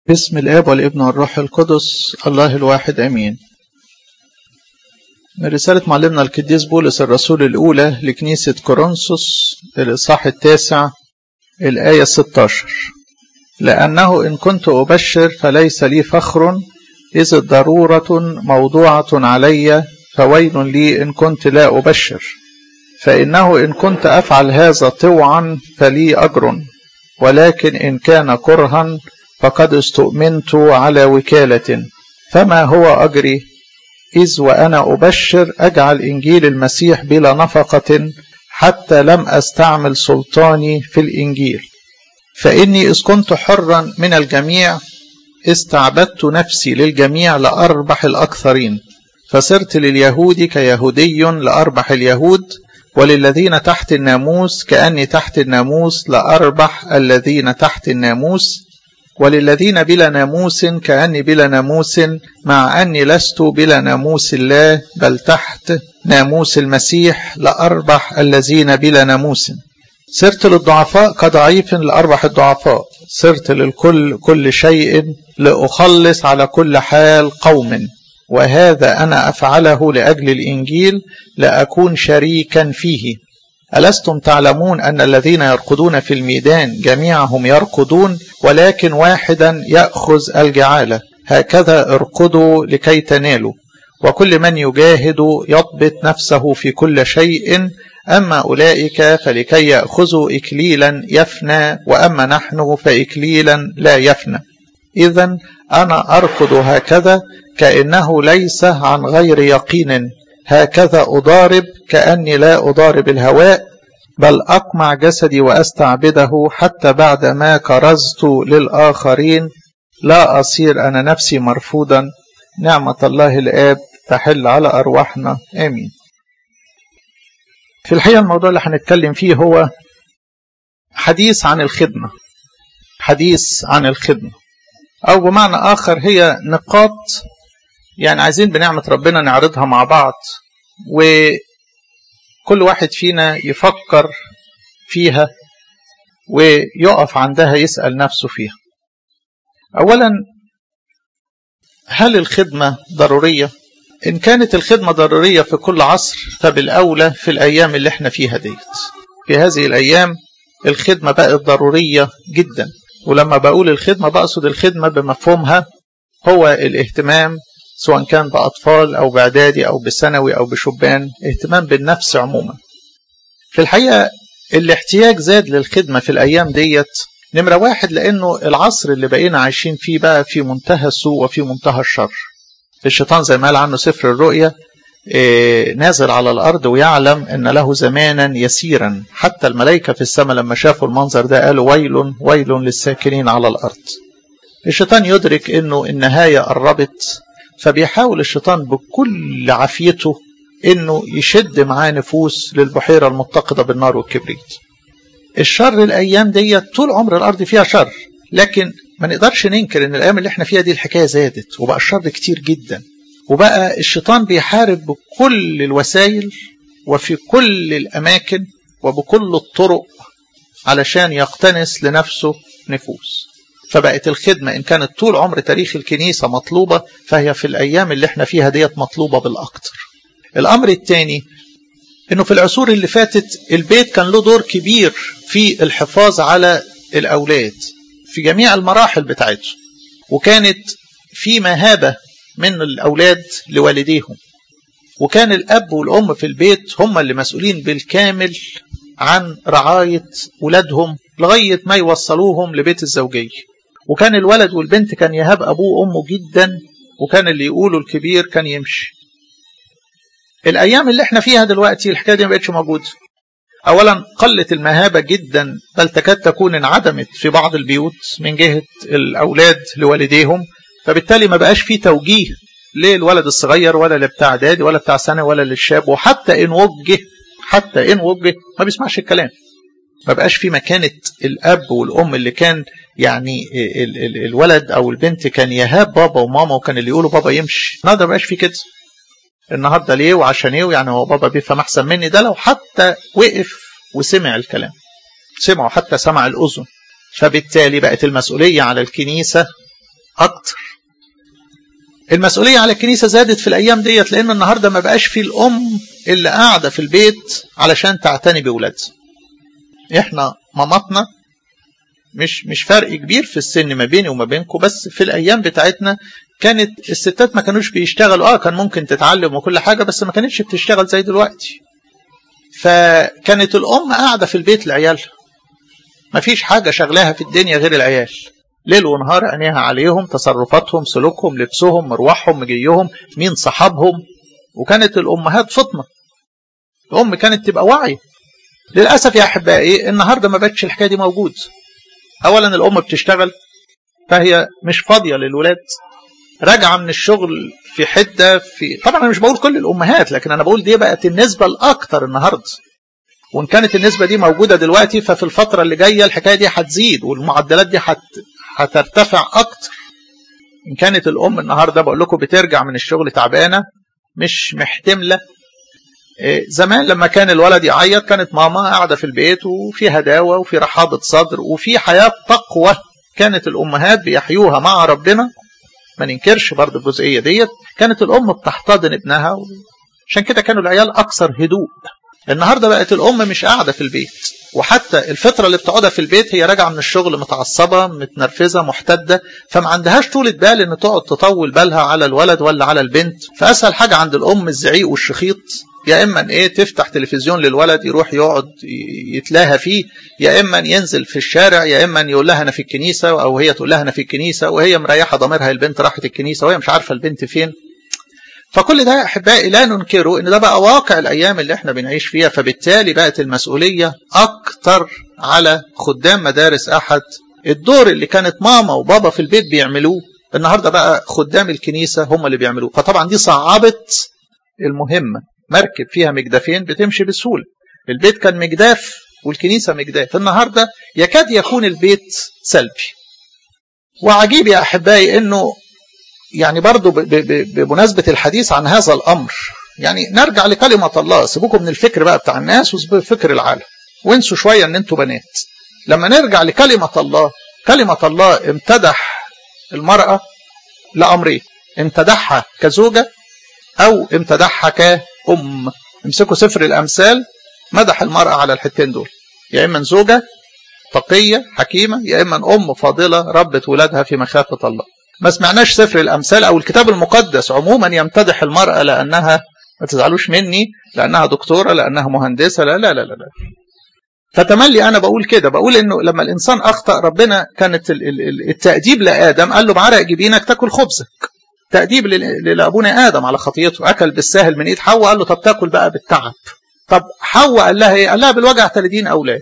باسم الآب والابن والروح القدس الله الواحد أمين من رسالة معلمنا القديس بولس الرسول الأولى لكنيسة كورنثوس الإصحاح التاسع الآية 16 لأنه إن كنت أبشر فليس لي فخر إذ الضرورة موضوعة علي فويل لي إن كنت لا أبشر فإنه إن كنت أفعل هذا طوعا فلي أجر ولكن إن كان كرها فقد استؤمنت على وكالة فما هو أجري إذ وأنا أبشر أجعل إنجيل المسيح بلا نفقة حتى لم أستعمل سلطاني في الإنجيل فإني إذ كنت حرا من الجميع استعبدت نفسي للجميع لأربح الأكثرين فصرت لليهود كيهودي لأربح اليهود وللذين تحت الناموس كأني تحت الناموس لأربح الذين تحت الناموس وللذين بلا ناموس كأني بلا ناموس مع أني لست بلا ناموس الله بل تحت ناموس المسيح لأربح الذين بلا ناموس صرت للضعفاء كضعيف لأربح الضعفاء صرت للكل كل شيء لأخلص على كل حال قوم وهذا أنا أفعله لأجل الإنجيل لأكون شريكا فيه ألستم تعلمون أن الذين يرقدون في الميدان جميعهم يرقدون ولكن واحدا يأخذ الجعالة هكذا ارقدوا لكي تنالوا وكل من يجاهد يضبط نفسه في كل شيء أما أولئك فلكي يأخذوا إكليلا يفنى وأما نحن فإكليلا لا يفنى إذا أنا أركض هكذا كأنه ليس عن غير يقين هكذا أضارب كأني لا أضارب الهواء بل أقمع جسدي وأستعبده حتى بعد ما كرزت للآخرين لا أصير أنا نفسي مرفوضا نعمة الله الآب تحل على أرواحنا آمين في الحقيقة الموضوع اللي هنتكلم فيه هو حديث عن الخدمة حديث عن الخدمة أو بمعنى آخر هي نقاط يعني عايزين بنعمة ربنا نعرضها مع بعض وكل واحد فينا يفكر فيها ويقف عندها يسأل نفسه فيها أولا هل الخدمة ضرورية؟ إن كانت الخدمة ضرورية في كل عصر فبالأولى في الأيام اللي احنا فيها ديت في هذه الأيام الخدمة بقت ضرورية جدا ولما بقول الخدمة بقصد الخدمة بمفهومها هو الاهتمام سواء كان بأطفال أو بإعدادي أو بثانوي أو بشبان اهتمام بالنفس عموما في الحقيقة الاحتياج زاد للخدمة في الأيام ديت نمرة واحد لأنه العصر اللي بقينا عايشين فيه بقى في منتهى السوء وفي منتهى الشر الشيطان زي ما قال عنه سفر الرؤيا نازل على الأرض ويعلم أن له زمانا يسيرا حتى الملائكة في السماء لما شافوا المنظر ده قالوا ويل ويل للساكنين على الأرض الشيطان يدرك أنه النهاية قربت فبيحاول الشيطان بكل عافيته أنه يشد معاه نفوس للبحيرة المتقدة بالنار والكبريت الشر الأيام دي طول عمر الأرض فيها شر لكن ما نقدرش ننكر ان الايام اللي احنا فيها دي الحكايه زادت وبقى الشر كتير جدا وبقى الشيطان بيحارب بكل الوسائل وفي كل الاماكن وبكل الطرق علشان يقتنس لنفسه نفوس فبقت الخدمه ان كانت طول عمر تاريخ الكنيسه مطلوبه فهي في الايام اللي احنا فيها ديت مطلوبه بالاكثر الامر الثاني انه في العصور اللي فاتت البيت كان له دور كبير في الحفاظ على الاولاد في جميع المراحل بتاعته وكانت في مهابة من الأولاد لوالديهم وكان الأب والأم في البيت هم اللي مسؤولين بالكامل عن رعاية ولادهم لغاية ما يوصلوهم لبيت الزوجية وكان الولد والبنت كان يهاب أبوه وأمه جدا وكان اللي يقوله الكبير كان يمشي الأيام اللي احنا فيها دلوقتي الحكاية دي ما بقتش موجودة أولا قلت المهابة جدا بل تكاد تكون انعدمت في بعض البيوت من جهة الأولاد لوالديهم فبالتالي ما بقاش في توجيه للولد الصغير ولا لبتاع اعدادي ولا بتاع سنة ولا للشاب وحتى إن وجه حتى إن وجه ما بيسمعش الكلام ما بقاش في مكانة الأب والأم اللي كان يعني ال ال الولد أو البنت كان يهاب بابا وماما وكان اللي يقولوا بابا يمشي النهارده ما بقاش في كده النهارده ليه وعشان ايه يعني هو بابا بيفهم احسن مني ده لو حتى وقف وسمع الكلام سمعوا حتى سمع الاذن فبالتالي بقت المسؤوليه على الكنيسه اكتر المسؤولية على الكنيسة زادت في الأيام ديت لأن النهاردة ما بقاش في الأم اللي قاعدة في البيت علشان تعتني بولادها. إحنا ماماتنا مش مش فرق كبير في السن ما بيني وما بينكم بس في الأيام بتاعتنا كانت الستات ما كانوش بيشتغلوا اه كان ممكن تتعلم وكل حاجة بس ما كانتش بتشتغل زي دلوقتي. فكانت الأم قاعدة في البيت لعيالها. ما فيش حاجة شغلاها في الدنيا غير العيال. ليل ونهار عينيها عليهم تصرفاتهم سلوكهم لبسهم مروحهم مجيهم مين صحابهم وكانت الامهات فطنه الام كانت تبقى واعيه للاسف يا احبائي النهارده ما بقتش الحكايه دي موجود اولا الام بتشتغل فهي مش فاضيه للولاد راجعه من الشغل في حته في طبعا انا مش بقول كل الامهات لكن انا بقول دي بقت النسبه الاكثر النهارده وان كانت النسبه دي موجوده دلوقتي ففي الفتره اللي جايه الحكايه دي هتزيد والمعدلات دي هت هترتفع اكتر ان كانت الام النهارده بقول لكم بترجع من الشغل تعبانه مش محتمله زمان لما كان الولد يعيط كانت ماما قاعده في البيت وفي هداوه وفي رحابه صدر وفي حياه تقوى كانت الامهات بيحيوها مع ربنا ما ننكرش برضه الجزئيه ديت كانت الام بتحتضن ابنها عشان كده كانوا العيال اكثر هدوء النهارده بقت الام مش قاعده في البيت وحتى الفترة اللي بتقعدها في البيت هي راجعة من الشغل متعصبة متنرفزة محتدة فما عندهاش طولة بال ان تقعد تطول بالها على الولد ولا على البنت فأسهل حاجة عند الأم الزعيق والشخيط يا إما إيه تفتح تلفزيون للولد يروح يقعد يتلاهى فيه يا إما ينزل في الشارع يا إما يقول لها أنا في الكنيسة أو هي تقول لها أنا في الكنيسة وهي مريحة ضميرها البنت راحت الكنيسة وهي مش عارفة البنت فين فكل ده يا احبائي لا ننكره ان ده بقى واقع الايام اللي احنا بنعيش فيها فبالتالي بقت المسؤوليه اكتر على خدام مدارس احد الدور اللي كانت ماما وبابا في البيت بيعملوه النهارده بقى خدام الكنيسه هم اللي بيعملوه فطبعا دي صعبت المهمه مركب فيها مجدافين بتمشي بسهوله البيت كان مجداف والكنيسه مجداف النهارده يكاد يكون البيت سلبي وعجيب يا احبائي انه يعني برضو بمناسبة الحديث عن هذا الأمر يعني نرجع لكلمة الله سيبوكم من الفكر بقى بتاع الناس وسيبوا فكر العالم وانسوا شوية ان انتوا بنات لما نرجع لكلمة الله كلمة الله امتدح المرأة لأمرين امتدحها كزوجة أو امتدحها كأم امسكوا سفر الأمثال مدح المرأة على الحتين دول يا إما زوجة تقية حكيمة يا إما أم فاضلة ربت ولادها في مخافة الله ما سمعناش سفر الأمثال أو الكتاب المقدس عموما يمتدح المرأة لأنها ما تزعلوش مني لأنها دكتورة لأنها مهندسة لا لا لا لا, لا. فتملي أنا بقول كده بقول إنه لما الإنسان أخطأ ربنا كانت التأديب لآدم قال له بعرق جبينك تاكل خبزك تأديب لأبونا آدم على خطيته أكل بالساهل من إيد حواء قال له طب تاكل بقى بالتعب طب حواء قال لها إيه؟ قال لها بالوجع 30 أولاد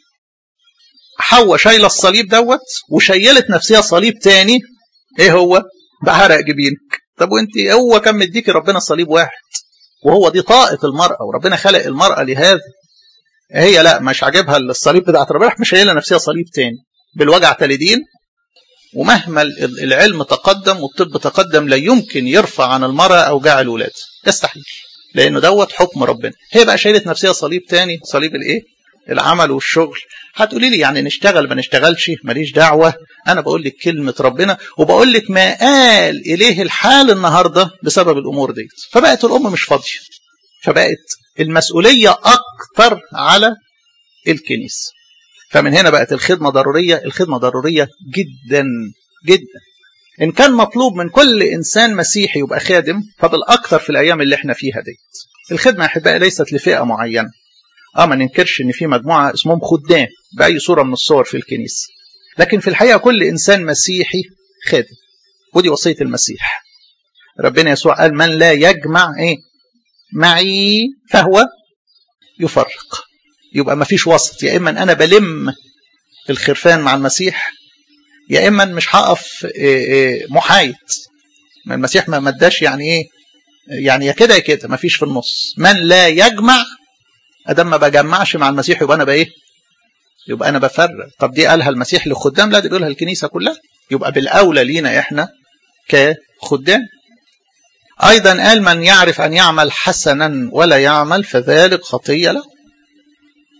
حواء شايلة الصليب دوت وشيلت نفسها صليب تاني ايه هو بعرق جبينك طب وانت هو كان مديكي ربنا صليب واحد وهو دي طاقه المراه وربنا خلق المراه لهذا هي لا مش عاجبها الصليب بتاعت ربنا مش شايله نفسها صليب تاني بالوجع تلدين ومهما العلم تقدم والطب تقدم لا يمكن يرفع عن المراه اوجاع الولاد يستحيل لانه دوت حكم ربنا هي بقى شايلت نفسها صليب تاني صليب الايه العمل والشغل هتقولي لي يعني نشتغل ما نشتغلش ماليش دعوة أنا بقول لك كلمة ربنا وبقول لك ما قال إليه الحال النهاردة بسبب الأمور دي فبقت الأم مش فاضية فبقت المسؤولية أكتر على الكنيسة فمن هنا بقت الخدمة ضرورية الخدمة ضرورية جدا جدا إن كان مطلوب من كل إنسان مسيحي يبقى خادم فبالأكثر في الأيام اللي احنا فيها دي الخدمة يا أحبائي ليست لفئة معينة اه ما ننكرش ان في مجموعه اسمهم خدام باي صوره من الصور في الكنيسه لكن في الحقيقه كل انسان مسيحي خادم ودي وصيه المسيح ربنا يسوع قال من لا يجمع ايه معي فهو يفرق يبقى ما فيش وسط يا اما انا بلم الخرفان مع المسيح يا اما مش هقف محايد ما المسيح ما مداش يعني ايه يعني يا كده يا كده ما فيش في النص من لا يجمع ادام ما بجمعش مع المسيح يبقى انا بايه يبقى انا بفرق طب دي قالها المسيح للخدام لا دي بيقولها الكنيسه كلها يبقى بالاولى لينا احنا كخدام ايضا قال من يعرف ان يعمل حسنا ولا يعمل فذلك خطيه له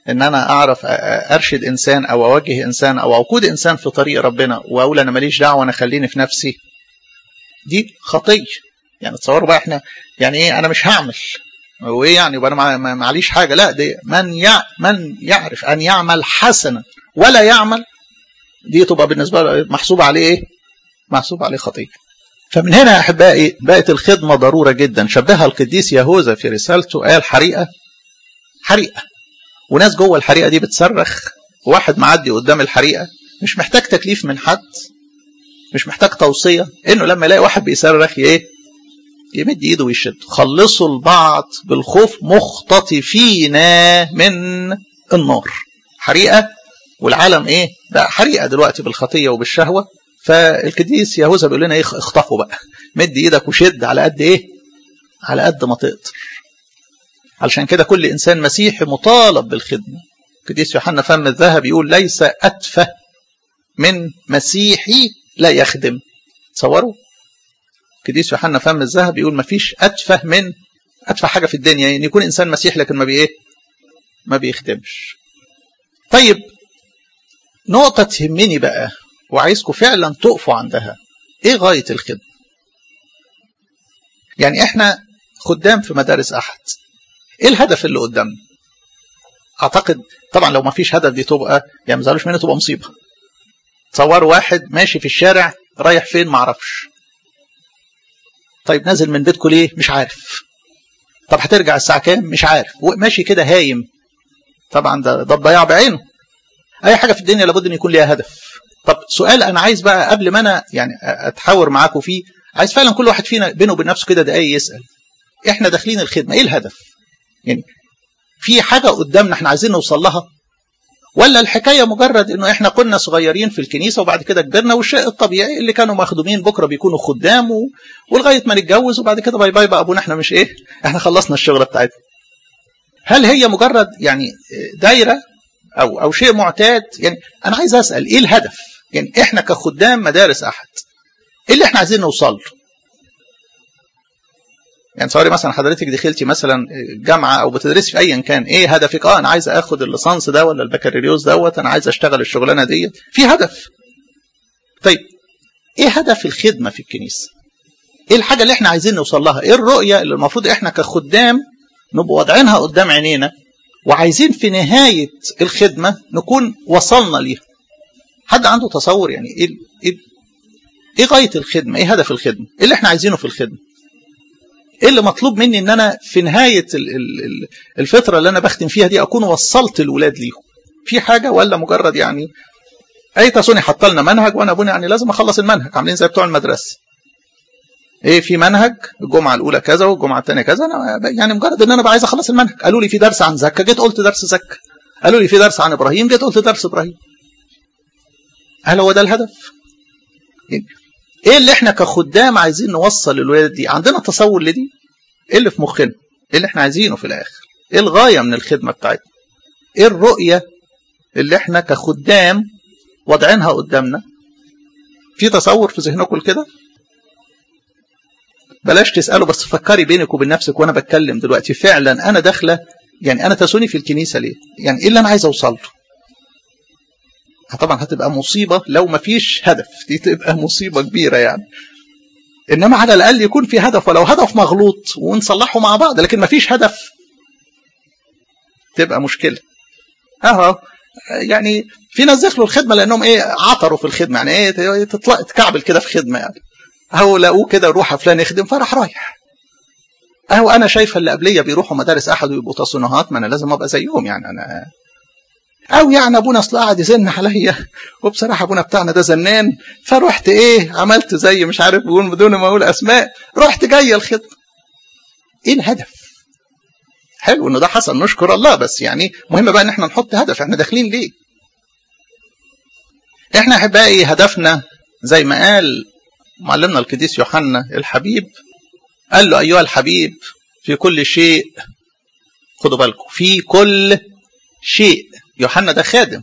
ان انا اعرف ارشد انسان او اوجه انسان او اقود انسان في طريق ربنا واقول انا ماليش دعوه انا خليني في نفسي دي خطيه يعني تصوروا بقى احنا يعني ايه انا مش هعمل وايه يعني يبقى انا معليش حاجه لا دي من يع من يعرف ان يعمل حسنا ولا يعمل دي تبقى بالنسبه له محسوبه عليه ايه؟ محسوب عليه خطيه. فمن هنا يا احبائي بقت الخدمه ضروره جدا شبهها القديس يهوذا في رسالته قال حريقه حريقه وناس جوه الحريقه دي بتصرخ وواحد معدي قدام الحريقه مش محتاج تكليف من حد مش محتاج توصيه انه لما يلاقي واحد بيصرخ ايه؟ يمد ايده ويشد خلصوا البعض بالخوف مختطفين من النار حريقه والعالم ايه بقى حريقه دلوقتي بالخطيه وبالشهوه فالقديس يهوذا بيقول لنا ايه اخطفوا بقى مد ايدك وشد على قد ايه على قد ما تقدر علشان كده كل انسان مسيحي مطالب بالخدمه القديس يوحنا فم الذهب يقول ليس اتفه من مسيحي لا يخدم تصوروا القديس يوحنا فم الذهب يقول ما فيش اتفه من اتفه حاجه في الدنيا يعني يكون انسان مسيحي لكن ما بي ايه ما بيخدمش طيب نقطة تهمني بقى وعايزكم فعلا تقفوا عندها ايه غاية الخدمة يعني احنا خدام في مدارس احد ايه الهدف اللي قدامنا اعتقد طبعا لو ما فيش هدف دي تبقى يعني ما زعلوش منها تبقى مصيبة تصور واحد ماشي في الشارع رايح فين معرفش طيب نازل من بيتكم ليه مش عارف طب هترجع الساعة كام مش عارف ماشي كده هايم طبعا ده ده الضياع بعينه اي حاجه في الدنيا لابد ان يكون ليها هدف طب سؤال انا عايز بقى قبل ما انا يعني اتحاور معاكم فيه عايز فعلا كل واحد فينا بينه وبين نفسه كده دقايق يسال احنا داخلين الخدمه ايه الهدف يعني في حاجه قدامنا احنا عايزين نوصل لها ولا الحكايه مجرد انه احنا كنا صغيرين في الكنيسه وبعد كده كبرنا والشيء الطبيعي اللي كانوا مخدومين بكره بيكونوا خدام و... ولغايه ما نتجوز وبعد كده باي باي بقى ابونا احنا مش ايه احنا خلصنا الشغله بتاعتنا هل هي مجرد يعني دايره او او شيء معتاد يعني انا عايز اسال ايه الهدف يعني احنا كخدام مدارس احد ايه اللي احنا عايزين نوصل له يعني صوري مثلا حضرتك دخلتي مثلا جامعه او بتدرسي في ايا كان ايه هدفك اه انا عايز اخد الليسانس ده ولا البكالوريوس دوت انا عايز اشتغل الشغلانه ديت في هدف طيب ايه هدف الخدمه في الكنيسه ايه الحاجه اللي احنا عايزين نوصل لها ايه الرؤيه اللي المفروض احنا كخدام نبقى واضعينها قدام عينينا وعايزين في نهاية الخدمة نكون وصلنا ليها حد عنده تصور يعني ايه ايه ايه غاية الخدمة ايه هدف الخدمة ايه اللي احنا عايزينه في الخدمة ايه اللي مطلوب مني ان انا في نهاية الفترة اللي انا بختم فيها دي اكون وصلت الولاد ليهم في حاجة ولا مجرد يعني اي تاسوني حط لنا منهج وانا ابونا يعني لازم اخلص المنهج عاملين زي بتوع المدرسة ايه في منهج الجمعه الاولى كذا والجمعه الثانيه كذا انا يعني مجرد ان انا بقى عايز اخلص المنهج قالوا لي في درس عن زكا جيت قلت درس زكا قالوا لي في درس عن ابراهيم جيت قلت درس ابراهيم هل هو ده الهدف يعني ايه اللي احنا كخدام عايزين نوصل للولاد دي عندنا تصور لدي ايه اللي في مخنا ايه اللي احنا عايزينه في الاخر ايه الغايه من الخدمه بتاعتنا ايه الرؤيه اللي احنا كخدام وضعينها قدامنا في تصور في ذهنكم كده بلاش تسأله بس فكري بينك وبين نفسك وانا بتكلم دلوقتي فعلا انا داخله يعني انا تسوني في الكنيسه ليه؟ يعني ايه اللي انا عايز اوصل له؟ طبعا هتبقى مصيبه لو ما فيش هدف دي تبقى مصيبه كبيره يعني انما على الاقل يكون في هدف ولو هدف مغلوط ونصلحه مع بعض لكن ما فيش هدف تبقى مشكله اهو يعني في ناس دخلوا الخدمه لانهم ايه عطروا في الخدمه يعني ايه تطلع تكعبل كده في خدمه يعني اهو لقوه كده روح فلان يخدم فراح رايح اهو انا شايفه اللي قبليه بيروحوا مدارس احد ويبقوا تصنيعات ما انا لازم ابقى زيهم يعني انا او يعني ابونا اصل قاعد يزن عليا وبصراحه ابونا بتاعنا ده زنان فرحت ايه عملت زي مش عارف بقول بدون ما اقول اسماء رحت جاي الخدمه ايه الهدف حلو انه ده حصل نشكر الله بس يعني مهم بقى ان احنا نحط هدف احنا داخلين ليه احنا احبائي هدفنا زي ما قال معلمنا القديس يوحنا الحبيب قال له أيها الحبيب في كل شيء خدوا بالكم في كل شيء يوحنا ده خادم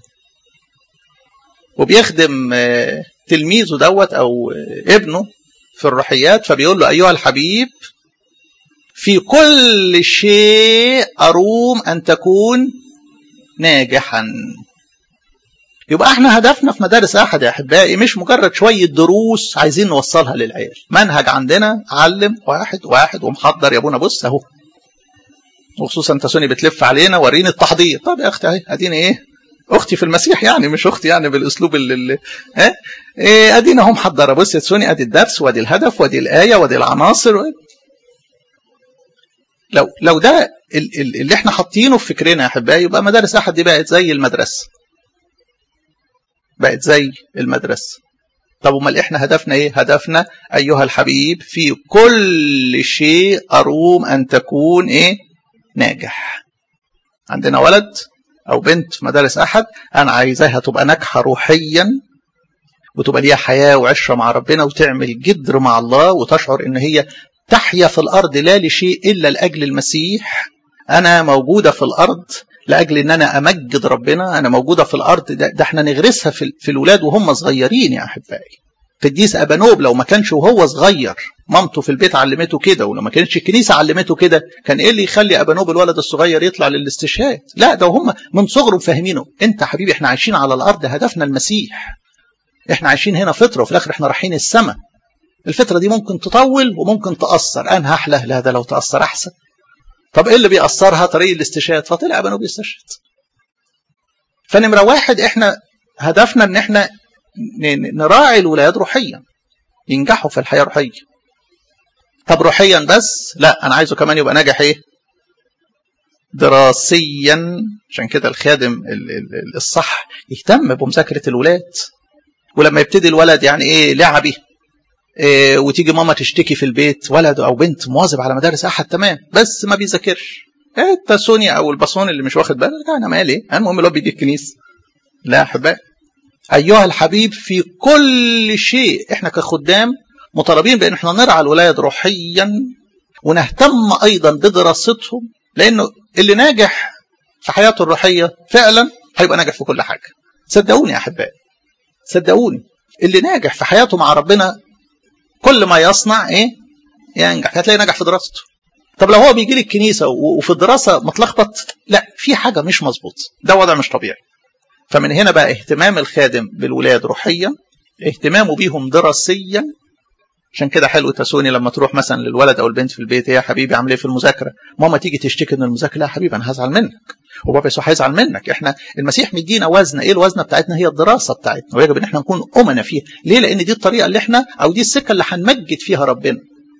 وبيخدم تلميذه دوت أو ابنه في الروحيات فبيقول له أيها الحبيب في كل شيء أروم أن تكون ناجحا يبقى احنا هدفنا في مدارس احد يا احبائي مش مجرد شويه دروس عايزين نوصلها للعيال منهج عندنا علم واحد واحد ومحضر يا ابونا بص اهو وخصوصا تسوني بتلف علينا وريني التحضير طب يا اختي اهي اديني ايه اختي في المسيح يعني مش اختي يعني بالاسلوب اللي ها إيه ادينا اهو محضره بص يا تسوني ادي الدرس وادي الهدف وادي الايه وادي العناصر لو لو ده اللي احنا حاطينه في فكرنا يا احبائي يبقى مدارس احد دي بقت زي المدرسه بقت زي المدرسه طب امال احنا هدفنا ايه هدفنا ايها الحبيب في كل شيء اروم ان تكون ايه ناجح عندنا ولد او بنت في مدارس احد انا عايزاها تبقى ناجحه روحيا وتبقى ليها حياه وعشره مع ربنا وتعمل جدر مع الله وتشعر ان هي تحيا في الارض لا لشيء الا لاجل المسيح انا موجوده في الارض لاجل ان انا امجد ربنا انا موجوده في الارض ده, ده احنا نغرسها في, في الولاد وهم صغيرين يا احبائي قديس ابانوب لو ما كانش وهو صغير مامته في البيت علمته كده ولو ما كانتش الكنيسه علمته كده كان ايه اللي يخلي ابانوب الولد الصغير يطلع للاستشهاد لا ده هم من صغرهم فاهمينه انت حبيبي احنا عايشين على الارض هدفنا المسيح احنا عايشين هنا فتره وفي الاخر احنا رايحين السماء الفتره دي ممكن تطول وممكن تاثر انا احلى لا ده لو تاثر احسن طب ايه اللي بيأثرها طريق الاستشهاد فطلع ابانوب يستشهد فنمره واحد احنا هدفنا ان احنا نراعي الولاد روحيا ينجحوا في الحياه الروحيه طب روحيا بس لا انا عايزه كمان يبقى ناجح ايه دراسيا عشان كده الخادم الصح يهتم بمذاكره الولاد ولما يبتدي الولد يعني ايه لعبي إيه وتيجي ماما تشتكي في البيت ولد او بنت مواظب على مدارس احد تمام بس ما بيذاكرش انت سونيا او البصون اللي مش واخد بالك انا مالي المهم الواد بيجي الكنيسه لا احبائي ايها الحبيب في كل شيء احنا كخدام مطالبين بان احنا نرعى الولاد روحيا ونهتم ايضا بدراستهم لانه اللي ناجح في حياته الروحيه فعلا هيبقى ناجح في كل حاجه صدقوني يا احبائي صدقوني اللي ناجح في حياته مع ربنا كل ما يصنع ايه ينجح هتلاقي نجح في دراسته طب لو هو بيجي لي الكنيسه وفي الدراسه متلخبط لا في حاجه مش مظبوط ده وضع مش طبيعي فمن هنا بقى اهتمام الخادم بالولاد روحيا اهتمامه بيهم دراسيا عشان كده حلو تسوني لما تروح مثلا للولد او البنت في البيت يا حبيبي عامل ايه في المذاكره ماما تيجي تشتكي ان المذاكره لا يا حبيبي انا هزعل منك وبابا يسوع هيزعل منك احنا المسيح مدينا وزن ايه الوزنه بتاعتنا هي الدراسه بتاعتنا ويجب ان احنا نكون امنا فيها ليه لان دي الطريقه اللي احنا او دي السكه اللي هنمجد فيها ربنا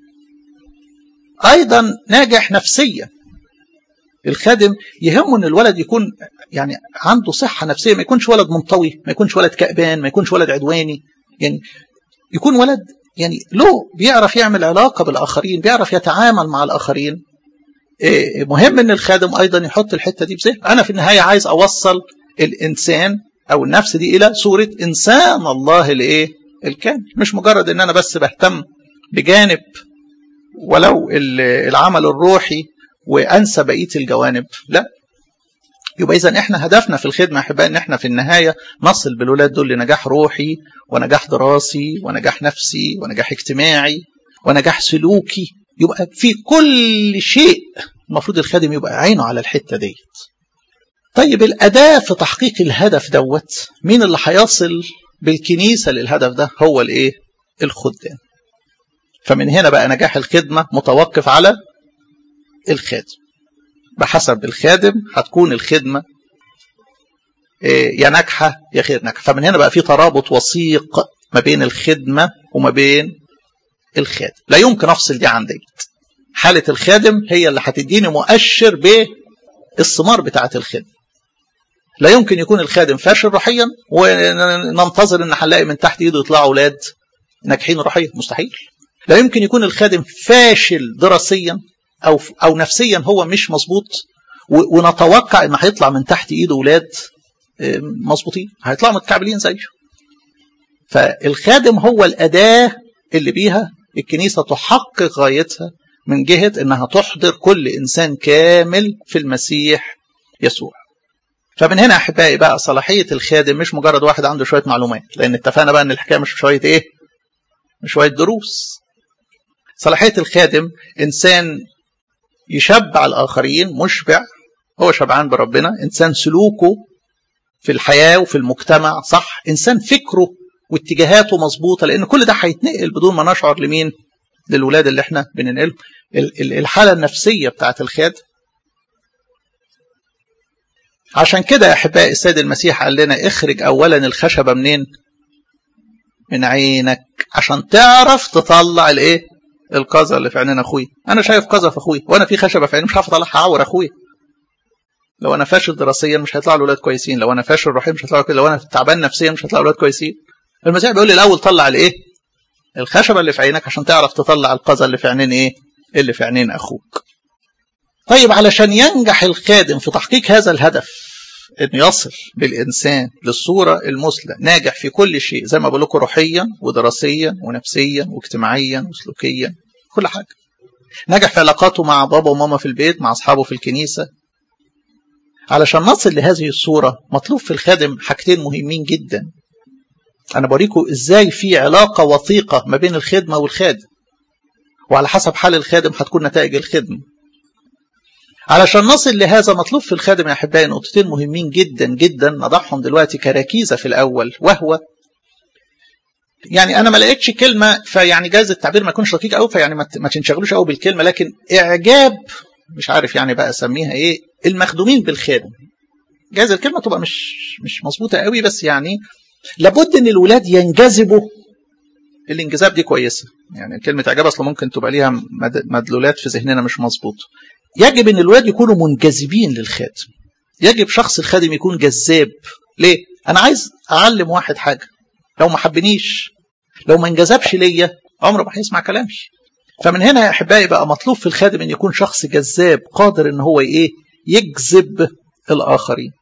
ايضا ناجح نفسيا الخادم يهمه ان الولد يكون يعني عنده صحه نفسيه ما يكونش ولد منطوي ما يكونش ولد كأبان ما يكونش ولد عدواني يعني يكون ولد يعني له بيعرف يعمل علاقه بالاخرين بيعرف يتعامل مع الاخرين مهم ان الخادم ايضا يحط الحته دي بذهن انا في النهايه عايز اوصل الانسان او النفس دي الى صوره انسان الله الايه الكامل مش مجرد ان انا بس بهتم بجانب ولو العمل الروحي وانسى بقيه الجوانب لا يبقى اذا احنا هدفنا في الخدمه يا احبائي ان احنا في النهايه نصل بالولاد دول لنجاح روحي ونجاح دراسي ونجاح نفسي ونجاح اجتماعي ونجاح سلوكي يبقى في كل شيء المفروض الخادم يبقى عينه على الحته ديت طيب الاداه في تحقيق الهدف دوت مين اللي هيصل بالكنيسه للهدف ده هو الايه الخدام فمن هنا بقى نجاح الخدمه متوقف على الخادم بحسب الخادم هتكون الخدمه يا ناجحه يا غير ناجحه فمن هنا بقى في ترابط وثيق ما بين الخدمه وما بين الخادم لا يمكن افصل دي عن ديت حاله الخادم هي اللي هتديني مؤشر بالثمار بتاعه الخدمه لا يمكن يكون الخادم فاشل روحيا وننتظر ان هنلاقي من تحت ايده يطلعوا اولاد ناجحين روحيا مستحيل لا يمكن يكون الخادم فاشل دراسيا او او نفسيا هو مش مظبوط ونتوقع ان هيطلع من تحت ايده اولاد مظبوطين هيطلعوا متكعبلين زيه فالخادم هو الاداه اللي بيها الكنيسه تحقق غايتها من جهه انها تحضر كل انسان كامل في المسيح يسوع فمن هنا احبائي بقى صلاحيه الخادم مش مجرد واحد عنده شويه معلومات لان اتفقنا بقى ان الحكايه مش شويه ايه مش شويه دروس صلاحيه الخادم انسان يشبع الآخرين مشبع هو شبعان بربنا انسان سلوكه في الحياه وفي المجتمع صح انسان فكره واتجاهاته مظبوطه لان كل ده هيتنقل بدون ما نشعر لمين للولاد اللي احنا بننقلهم الحاله النفسيه بتاعت الخادم عشان كده يا احبائي السيد المسيح قال لنا اخرج اولا الخشبه منين من عينك عشان تعرف تطلع الايه القذى اللي في عينين اخويا انا شايف قذى في اخويا وانا في خشبه في عيني مش عارف اطلعها اعور اخويا لو انا فاشل دراسيا مش هيطلع الاولاد كويسين لو انا فاشل روحيا مش هيطلعوا كده لو انا تعبان نفسيا مش هيطلع الاولاد كويسين المسيح بيقول لي الاول طلع الايه الخشبه اللي في عينك عشان تعرف تطلع القذى اللي في عينين ايه اللي في عينين اخوك طيب علشان ينجح الخادم في تحقيق هذا الهدف انه يصل بالانسان للصوره المثلى ناجح في كل شيء زي ما بقول لكم روحيا ودراسيا ونفسيا واجتماعيا وسلوكيا كل حاجه نجح في علاقاته مع بابا وماما في البيت مع اصحابه في الكنيسه علشان نصل لهذه الصوره مطلوب في الخادم حاجتين مهمين جدا انا بوريكم ازاي في علاقه وثيقه ما بين الخدمه والخادم وعلى حسب حال الخادم هتكون نتائج الخدمه علشان نصل لهذا مطلوب في الخادم يا احبائي نقطتين مهمين جدا جدا نضعهم دلوقتي كركيزه في الاول وهو يعني انا ما لقيتش كلمه فيعني جاز التعبير ما يكونش دقيق قوي فيعني ما تنشغلوش قوي بالكلمه لكن اعجاب مش عارف يعني بقى اسميها ايه المخدومين بالخادم جاز الكلمه تبقى مش مش مظبوطه قوي بس يعني لابد ان الولاد ينجذبوا الانجذاب دي كويسه يعني كلمه اعجاب اصلا ممكن تبقى ليها مدلولات في ذهننا مش مظبوطه يجب ان الولاد يكونوا منجذبين للخادم يجب شخص الخادم يكون جذاب ليه انا عايز اعلم واحد حاجه لو ما حبنيش لو ما انجذبش ليا عمره ما هيسمع كلامي فمن هنا يا احبائي بقى مطلوب في الخادم ان يكون شخص جذاب قادر ان هو ايه يجذب الاخرين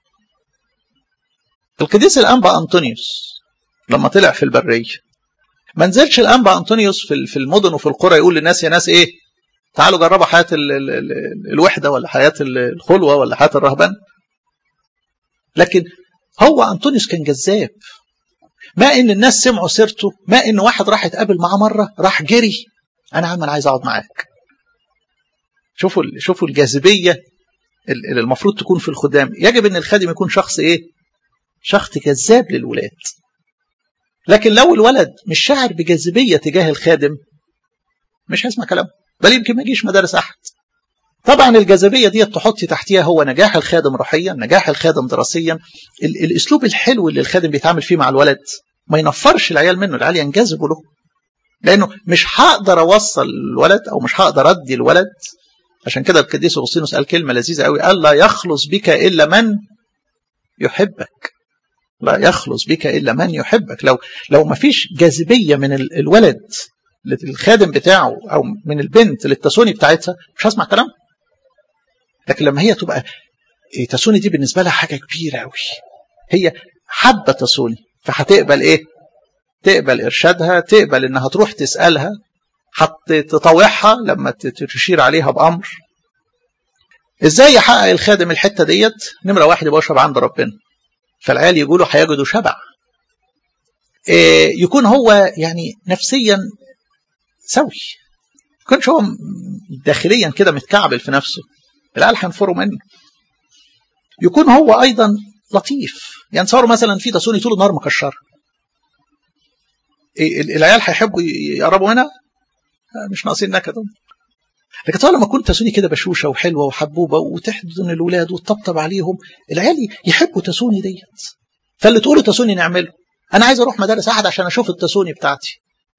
القديس الانبا انطونيوس لما طلع في البريه ما نزلش الانبا انطونيوس في المدن وفي القرى يقول للناس يا ناس ايه تعالوا جربوا حياة ال ال ال الوحدة ولا حياة الخلوة ولا حياة الرهبان لكن هو أنطونيوس كان جذاب ما إن الناس سمعوا سيرته ما إن واحد راح يتقابل معاه مرة راح جري أنا عم أنا عايز أقعد معاك شوفوا شوفوا الجاذبية اللي المفروض تكون في الخدام يجب إن الخادم يكون شخص إيه شخص جذاب للولاد لكن لو الولد مش شاعر بجاذبية تجاه الخادم مش هيسمع كلامه بل يمكن ما يجيش مدارس احد طبعا الجاذبيه دي تحطي تحتيها هو نجاح الخادم روحيا نجاح الخادم دراسيا ال الاسلوب الحلو اللي الخادم بيتعامل فيه مع الولد ما ينفرش العيال منه العيال ينجذبوا له لانه مش هقدر اوصل الولد او مش هقدر ادي الولد عشان كده القديس اغسطينوس قال كلمه لذيذه قوي قال لا يخلص بك الا من يحبك لا يخلص بك الا من يحبك لو لو ما فيش جاذبيه من الولد للخادم بتاعه او من البنت للتسوني بتاعتها مش هسمع كلام لكن لما هي تبقى تسوني دي بالنسبه لها حاجه كبيره قوي هي حابه تسوني فهتقبل ايه تقبل ارشادها تقبل انها تروح تسالها هتطاوعها لما تشير عليها بامر ازاي يحقق الخادم الحته ديت نمره واحد يبقى يشرب عند ربنا فالعيال يقولوا هيجدوا شبع إيه يكون هو يعني نفسيا سوي يكونش هو داخليا كده متكعبل في نفسه العيال هينفروا منه يكون هو ايضا لطيف يعني تصوروا مثلا في تسوني طول النهار مكشره العيال هيحبوا يقربوا هنا مش ناقصين نكد لكن طبعا لما كنت تسوني كده بشوشه وحلوه وحبوبه وتحضن الولاد وتطبطب عليهم العيال يحبوا تسوني ديت فاللي تقوله تسوني نعمله انا عايز اروح مدارس احد عشان اشوف التسوني بتاعتي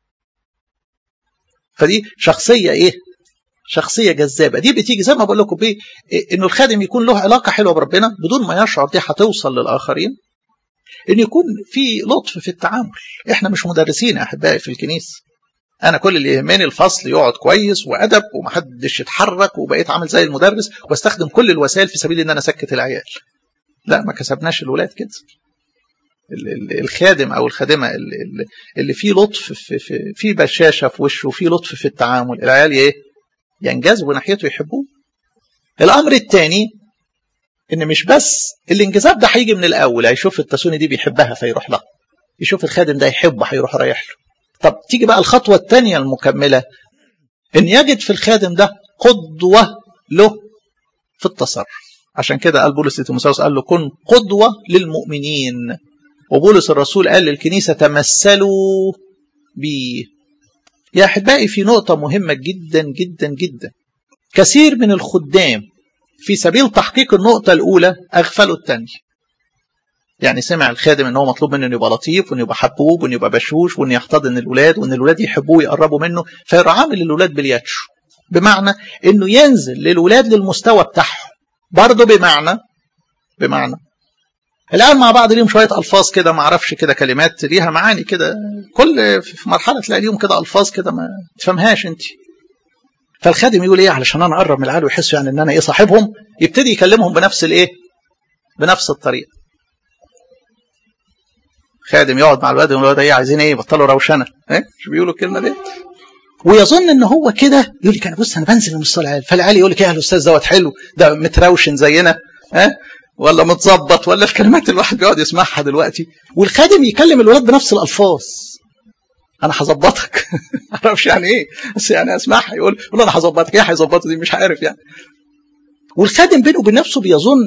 فدي شخصيه ايه شخصيه جذابه دي بتيجي زي ما بقول لكم بايه انه الخادم يكون له علاقه حلوه بربنا بدون ما يشعر دي هتوصل للاخرين ان يكون في لطف في التعامل احنا مش مدرسين يا احبائي في الكنيسه انا كل اللي يهمني الفصل يقعد كويس وادب ومحدش يتحرك وبقيت عامل زي المدرس واستخدم كل الوسائل في سبيل ان انا اسكت العيال لا ما كسبناش الولاد كده الخادم او الخادمه اللي فيه لطف في, في, في بشاشه في وشه وفيه لطف في التعامل العيال ايه ينجذبوا ناحيته يحبوه الامر الثاني ان مش بس الانجذاب ده هيجي من الاول هيشوف التسوني دي بيحبها فيروح لها يشوف الخادم ده يحبه هيروح رايح له طب تيجي بقى الخطوه الثانيه المكمله ان يجد في الخادم ده قدوه له في التصرف عشان كده قال بولس لتيموثاوس قال له كن قدوة للمؤمنين وبولس الرسول قال للكنيسة تمثلوا بي يا أحبائي في نقطة مهمة جدا جدا جدا كثير من الخدام في سبيل تحقيق النقطة الأولى أغفلوا الثانية يعني سمع الخادم ان هو مطلوب منه انه يبقى لطيف وانه يبقى حبوب وانه يبقى بشوش وانه يحتضن الولاد وان الولاد يحبوه ويقربوا منه فيروح عامل الولاد بالياتشو بمعنى انه ينزل للولاد للمستوى بتاعهم برضه بمعنى بمعنى الآن مع بعض ليهم شوية ألفاظ كده ما أعرفش كده كلمات ليها معاني كده كل في مرحلة تلاقي ليهم كده ألفاظ كده ما تفهمهاش أنت فالخادم يقول إيه علشان أنا أقرب من العيال ويحسوا يعني إن أنا إيه صاحبهم يبتدي يكلمهم بنفس الإيه بنفس الطريقة خادم يقعد مع الواد والواد ايه عايزين ايه يبطلوا روشنه ايه مش بيقولوا الكلمه دي ويظن ان هو كده يقول لك انا بص انا بنزل لمستوى العيال فالعيال يقول لك ايه الاستاذ دوت حلو ده متروشن زينا ها اه؟ ولا متظبط ولا الكلمات اللي الواحد بيقعد يسمعها دلوقتي والخادم يكلم الولاد بنفس الالفاظ انا هظبطك ما اعرفش يعني ايه بس يعني اسمعها يقول يقول انا هظبطك ايه هيظبطه دي مش عارف يعني والخادم بينه وبين نفسه بيظن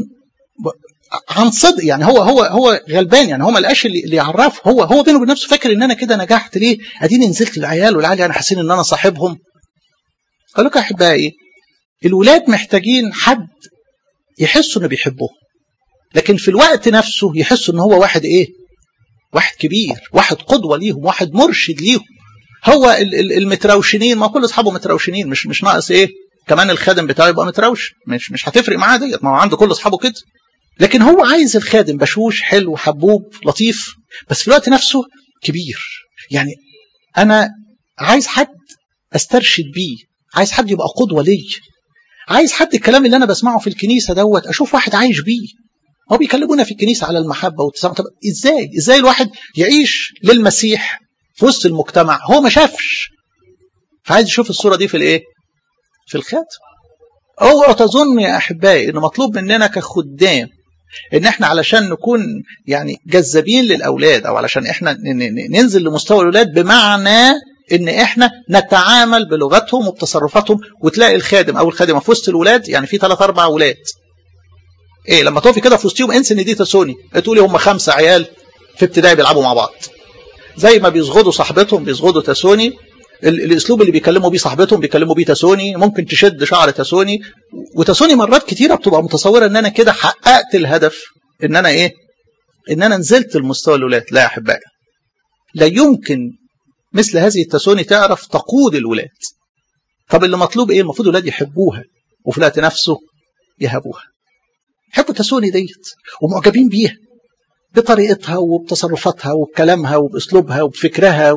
عن صدق يعني هو هو هو غلبان يعني هو ما لقاش اللي, اللي يعرفه هو هو بينه وبين نفسه فاكر ان انا كده نجحت ليه؟ اديني نزلت العيال والعيال يعني حاسين ان انا صاحبهم. قال لكم يا احبائي الولاد محتاجين حد يحسوا انه بيحبوه. لكن في الوقت نفسه يحسوا ان هو واحد ايه؟ واحد كبير، واحد قدوه ليهم، واحد مرشد ليهم. هو المتروشنين ما كل اصحابه متروشنين مش مش ناقص ايه؟ كمان الخادم بتاعه يبقى متروش مش مش هتفرق معاه ديت ما هو عنده كل اصحابه كده. لكن هو عايز الخادم بشوش حلو حبوب لطيف بس في الوقت نفسه كبير يعني انا عايز حد استرشد بيه عايز حد يبقى قدوه لي عايز حد الكلام اللي انا بسمعه في الكنيسه دوت اشوف واحد عايش بيه هو بيكلمونا في الكنيسه على المحبه والتسامح طب ازاي ازاي الواحد يعيش للمسيح في وسط المجتمع هو ما شافش فعايز يشوف الصوره دي في الايه في الخاتم اوعوا تظن يا احبائي ان مطلوب مننا كخدام ان احنا علشان نكون يعني جذابين للاولاد او علشان احنا ننزل لمستوى الاولاد بمعنى ان احنا نتعامل بلغتهم وبتصرفاتهم وتلاقي الخادم او الخادمه في وسط الولاد يعني في ثلاث اربع اولاد ايه لما تقفي كده في وسطهم انسى ان دي تسوني تقولي هم خمسه عيال في ابتدائي بيلعبوا مع بعض زي ما بيصغدوا صاحبتهم بيصغدوا تسوني الاسلوب اللي بيكلموا بيه صاحبتهم بيكلموا بيه تسوني ممكن تشد شعر تسوني وتسوني مرات كتيره بتبقى متصوره ان انا كده حققت الهدف ان انا ايه ان انا نزلت لمستوى الولاد لا يا احبائي لا يمكن مثل هذه التسوني تعرف تقود الولاد طب اللي مطلوب ايه المفروض الولاد يحبوها وفي الوقت نفسه يهبوها يحبوا تسوني ديت ومعجبين بيها بطريقتها وبتصرفاتها وبكلامها وباسلوبها وبفكرها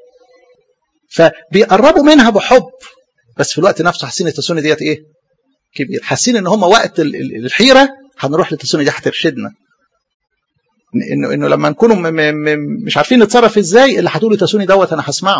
فبيقربوا منها بحب بس في الوقت نفسه حاسين التسوني ديت ايه كبير حاسين ان هم وقت الحيره هنروح للتسوني دي هترشدنا انه انه لما نكونوا م م مش عارفين نتصرف ازاي اللي هتقوله تسوني دوت انا هسمعه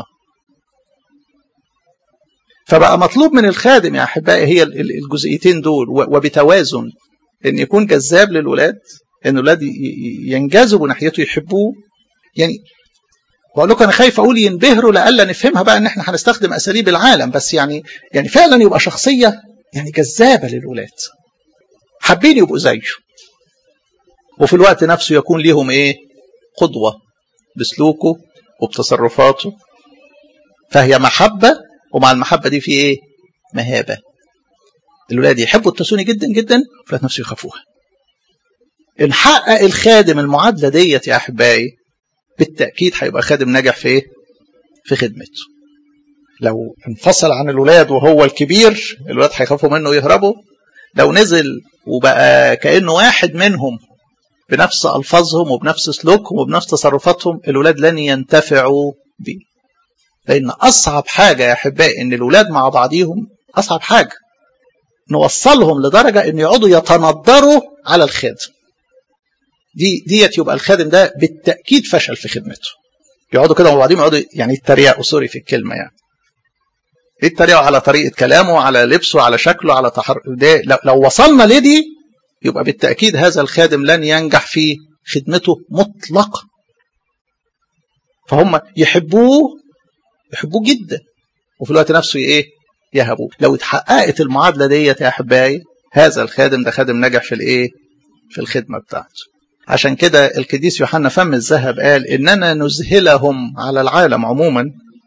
فبقى مطلوب من الخادم يا احبائي هي الجزئيتين دول وبتوازن ان يكون جذاب للولاد ان الولاد ينجذبوا ناحيته يحبوه يعني بقول لكم انا خايف اقول ينبهروا لألا نفهمها بقى ان احنا هنستخدم اساليب العالم بس يعني يعني فعلا يبقى شخصيه يعني جذابه للولاد حابين يبقوا زيه وفي الوقت نفسه يكون ليهم ايه قدوه بسلوكه وبتصرفاته فهي محبه ومع المحبه دي في ايه مهابه الولاد يحبوا التسوني جدا جدا وفي الوقت نفسه يخافوها ان حقق الخادم المعادله ديت يا احبائي بالتأكيد هيبقى خادم ناجح في ايه؟ في خدمته. لو انفصل عن الولاد وهو الكبير الولاد هيخافوا منه ويهربوا. لو نزل وبقى كأنه واحد منهم بنفس ألفاظهم وبنفس سلوكهم وبنفس تصرفاتهم الولاد لن ينتفعوا بيه. لأن أصعب حاجة يا أحبائي إن الولاد مع بعضيهم أصعب حاجة نوصلهم لدرجة إن يقعدوا يتندروا على الخادم. دي ديت يبقى الخادم ده بالتاكيد فشل في خدمته يقعدوا كده مع بعضهم يقعدوا يعني يتريقوا سوري في الكلمه يعني يتريقوا على طريقه كلامه على لبسه على شكله على تحرك ده لو وصلنا لدي يبقى بالتاكيد هذا الخادم لن ينجح في خدمته مطلقا فهم يحبوه يحبوه جدا وفي الوقت نفسه ايه يهبوه لو اتحققت المعادله ديت يا احبائي هذا الخادم ده خادم نجح في الايه في الخدمه بتاعته عشان كده القديس يوحنا فم الذهب قال اننا نذهلهم على العالم عموما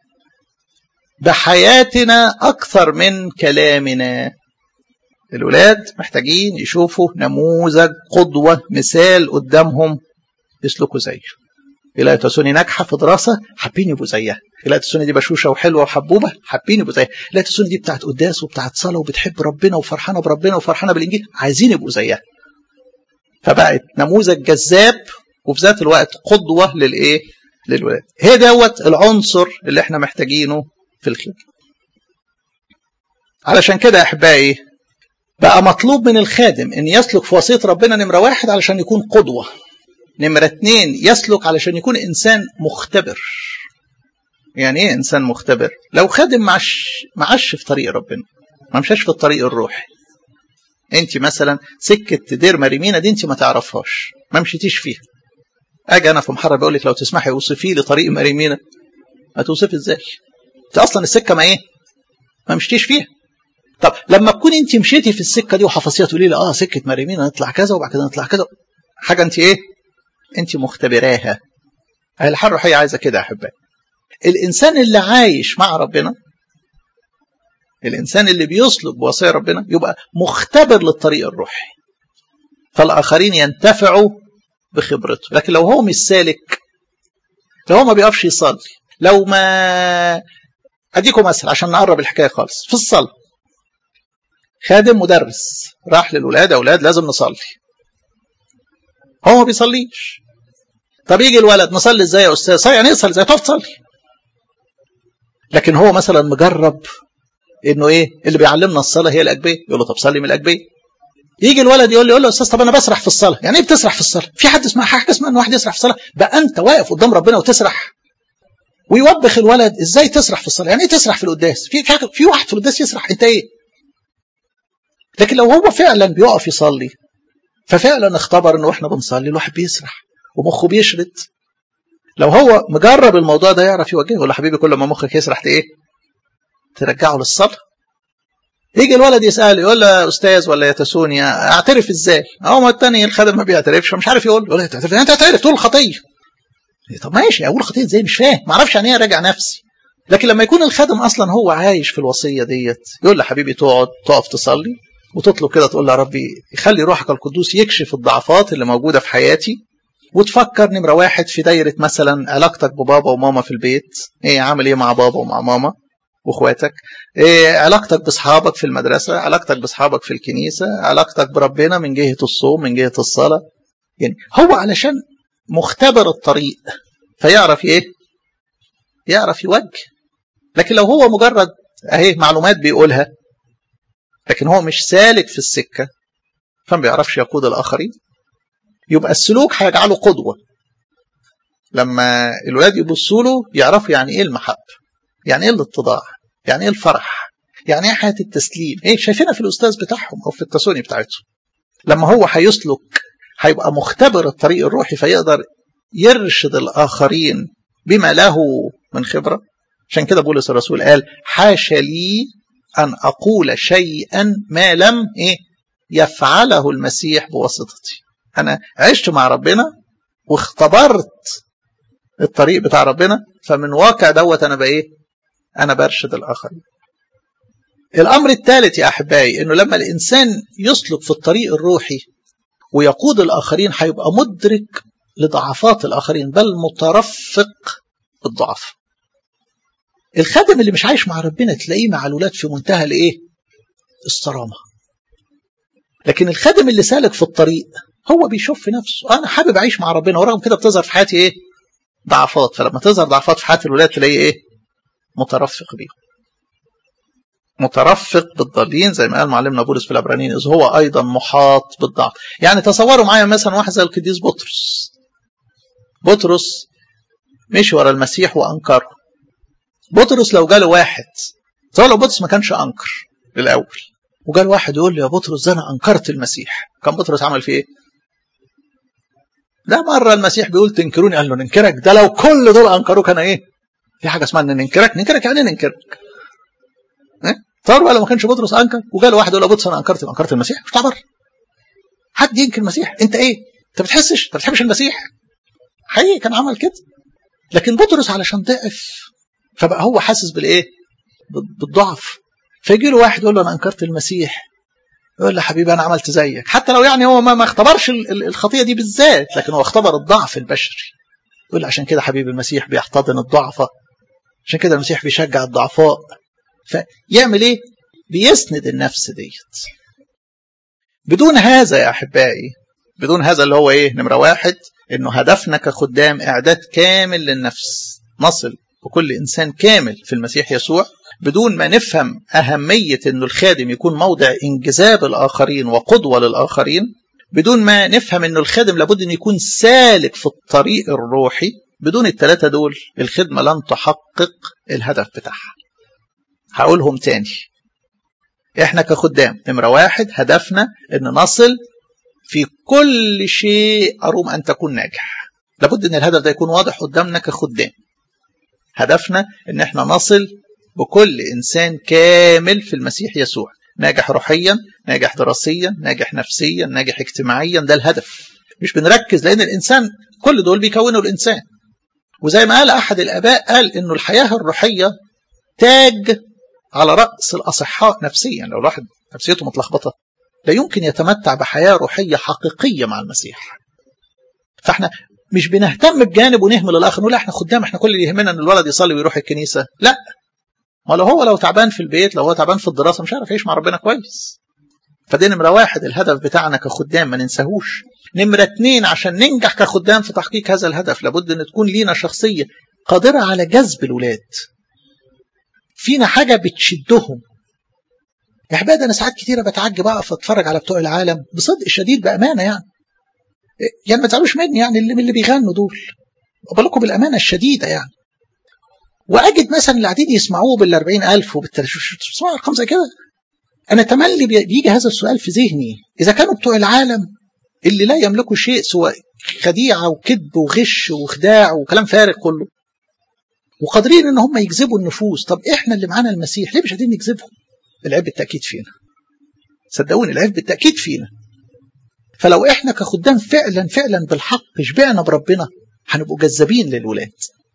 بحياتنا اكثر من كلامنا الولاد محتاجين يشوفوا نموذج قدوه مثال قدامهم يسلكوا زيه يلاقي تسوني ناجحه في دراسه حابين يبقوا زيها يلاقي تسوني دي بشوشه وحلوه وحبوبه حابين يبقوا زيها يلاقي تسوني دي بتاعت قداس وبتاعت صلاه وبتحب ربنا وفرحانه بربنا وفرحانه بالانجيل عايزين يبقوا زيها فبقت نموذج جذاب وفي ذات الوقت قدوه للايه للولاد هي دوت العنصر اللي احنا محتاجينه في الخدمه علشان كده يا احبائي بقى مطلوب من الخادم ان يسلك في وصيه ربنا نمره واحد علشان يكون قدوه نمرة اتنين يسلك علشان يكون إنسان مختبر يعني إيه إنسان مختبر لو خادم معش, معش في طريق ربنا ما مشاش في الطريق الروحي انت مثلا سكة دير مريمينا دي انت ما تعرفهاش ما مشيتيش فيها اجي انا في محرر بقول لك لو تسمحي اوصفي لي طريق مريمينا هتوصفي ازاي انت اصلا السكه ما ايه ما مشيتيش فيها طب لما تكون انت مشيتي في السكه دي وحفظتيها تقولي لي اه سكه مريمينا نطلع كذا وبعد كده نطلع كذا حاجه انت ايه انت مختبراها الحياه الروحيه عايزه كده يا احبائي الانسان اللي عايش مع ربنا الانسان اللي بيسلك بوصايا ربنا يبقى مختبر للطريق الروحي فالاخرين ينتفعوا بخبرته لكن لو هو مش سالك لو هو ما بيقفش يصلي لو ما اديكم مثل عشان نقرب الحكايه خالص في الصلاه خادم مدرس راح للولاد اولاد لازم نصلي هو ما بيصليش طب يجي الولد نصلي ازاي يا استاذ صلي يعني يصلي ازاي تقف تصلي لكن هو مثلا مجرب انه ايه اللي بيعلمنا الصلاه هي الاجبيه يقول له طب صلي من الاجبيه يجي الولد يقول له يقول له استاذ طب انا بسرح في الصلاه يعني ايه بتسرح في الصلاه في حد اسمها حاجه اسمها ان واحد يسرح في الصلاه بقى انت واقف قدام ربنا وتسرح ويوبخ الولد ازاي تسرح في الصلاه يعني ايه تسرح في القداس في في واحد في القداس يسرح انت ايه لكن لو هو فعلا بيقف يصلي ففعلا اختبر انه احنا بنصلي الواحد بيسرح ومخه بيشرد لو هو مجرب الموضوع ده يعرف يوجهه يقول له حبيبي كل ما مخك يسرح ايه ترجعه للصلاه يجي الولد يسال يقول له يا استاذ ولا يا تسوني اعترف ازاي؟ هو ما الثاني الخادم ما بيعترفش مش عارف يقول يقول له تعترف انت تعترف تقول الخطيه طب ماشي اقول خطيه ازاي مش فاهم ما اعرفش يعني ايه اراجع نفسي لكن لما يكون الخادم اصلا هو عايش في الوصيه ديت يقول له حبيبي تقعد تقف تصلي وتطلب كده تقول له يا ربي خلي روحك القدوس يكشف الضعفات اللي موجوده في حياتي وتفكر نمره واحد في دايره مثلا علاقتك ببابا وماما في البيت ايه عامل ايه مع بابا ومع ماما واخواتك إيه علاقتك باصحابك في المدرسه علاقتك باصحابك في الكنيسه علاقتك بربنا من جهه الصوم من جهه الصلاه يعني هو علشان مختبر الطريق فيعرف ايه يعرف يوجه لكن لو هو مجرد اهي معلومات بيقولها لكن هو مش سالك في السكه فما بيعرفش يقود الاخرين يبقى السلوك هيجعله قدوه لما الولاد يبصوا له يعرفوا يعني ايه المحبه يعني ايه الاتضاع يعني ايه الفرح يعني ايه حياه التسليم ايه شايفينها في الاستاذ بتاعهم او في التسوني بتاعتهم لما هو هيسلك هيبقى مختبر الطريق الروحي فيقدر يرشد الاخرين بما له من خبره عشان كده بولس الرسول قال حاشا لي ان اقول شيئا ما لم ايه يفعله المسيح بواسطتي انا عشت مع ربنا واختبرت الطريق بتاع ربنا فمن واقع دوت انا بايه انا برشد الاخرين الامر الثالث يا احبائي انه لما الانسان يسلك في الطريق الروحي ويقود الاخرين هيبقى مدرك لضعفات الاخرين بل مترفق بالضعف الخادم اللي مش عايش مع ربنا تلاقيه مع الولاد في منتهى الايه الصرامه لكن الخادم اللي سالك في الطريق هو بيشوف في نفسه انا حابب اعيش مع ربنا ورغم كده بتظهر في حياتي ايه ضعفات فلما تظهر ضعفات في حياه الولاد تلاقيه ايه مترفق بيهم مترفق بالضالين زي ما قال معلمنا بولس في العبرانيين اذ هو ايضا محاط بالضعف يعني تصوروا معايا مثلا واحد زي القديس بطرس بطرس مشي ورا المسيح وانكره بطرس لو جاله واحد سواء لو بطرس ما كانش انكر الاول وجال واحد يقول له يا بطرس ده انا انكرت المسيح كان بطرس عمل فيه ايه ده مره المسيح بيقول تنكروني قال له ننكرك ده لو كل دول انكروك انا ايه في حاجه اسمها ان ننكرك ننكرك يعني ننكرك صار بقى لو ما كانش بطرس انكر وجاله واحد يقول له بطرس انا انكرت انكرت المسيح مش تعبر حد ينكر المسيح انت ايه انت بتحسش انت بتحبش المسيح حقيقي كان عمل كده لكن بطرس علشان ضعف فبقى هو حاسس بالايه بالضعف فيجي له واحد يقول له انا انكرت المسيح يقول له حبيبي انا عملت زيك حتى لو يعني هو ما, ما اختبرش الخطيه دي بالذات لكن هو اختبر الضعف البشري يقول عشان كده حبيبي المسيح بيحتضن الضعفاء عشان كده المسيح بيشجع الضعفاء فيعمل ايه بيسند النفس ديت بدون هذا يا احبائي بدون هذا اللي هو ايه نمره واحد انه هدفنا كخدام اعداد كامل للنفس نصل وكل انسان كامل في المسيح يسوع بدون ما نفهم اهميه انه الخادم يكون موضع انجذاب الاخرين وقدوه للاخرين بدون ما نفهم انه الخادم لابد ان يكون سالك في الطريق الروحي بدون الثلاثه دول الخدمه لن تحقق الهدف بتاعها هقولهم تاني احنا كخدام نمره واحد هدفنا ان نصل في كل شيء اروم ان تكون ناجح لابد ان الهدف ده يكون واضح قدامنا كخدام هدفنا ان احنا نصل بكل انسان كامل في المسيح يسوع ناجح روحيا ناجح دراسيا ناجح نفسيا ناجح اجتماعيا ده الهدف مش بنركز لان الانسان كل دول بيكونوا الانسان وزي ما قال احد الاباء قال انه الحياه الروحيه تاج على راس الاصحاء نفسيا لو الواحد نفسيته متلخبطه لا يمكن يتمتع بحياه روحيه حقيقيه مع المسيح فاحنا مش بنهتم بجانب ونهمل الاخر نقول احنا خدام احنا كل اللي يهمنا ان الولد يصلي ويروح الكنيسه لا ما لو هو لو تعبان في البيت لو هو تعبان في الدراسه مش عارف يعيش مع ربنا كويس فدي نمره واحد الهدف بتاعنا كخدام ما ننساهوش نمره اتنين عشان ننجح كخدام في تحقيق هذا الهدف لابد ان تكون لينا شخصيه قادره على جذب الولاد فينا حاجه بتشدهم يا حبايبي انا ساعات كتيره بتعجب اقف اتفرج على بتوع العالم بصدق شديد بامانه يعني يعني ما تزعلوش مني يعني اللي من اللي بيغنوا دول بقول لكم بالامانه الشديده يعني واجد مثلا اللي قاعدين يسمعوه بال 40000 وبال تسمعوا ارقام زي كده انا تملي بيجي هذا السؤال في ذهني اذا كانوا بتوع العالم اللي لا يملكوا شيء سوى خديعه وكذب وغش وخداع وكلام فارغ كله وقادرين ان هم يجذبوا النفوس طب احنا اللي معانا المسيح ليه مش قادرين نجذبهم العيب بالتاكيد فينا صدقوني العيب بالتاكيد فينا فلو احنا كخدام فعلا فعلا بالحق شبعنا بربنا هنبقوا جذابين للولاد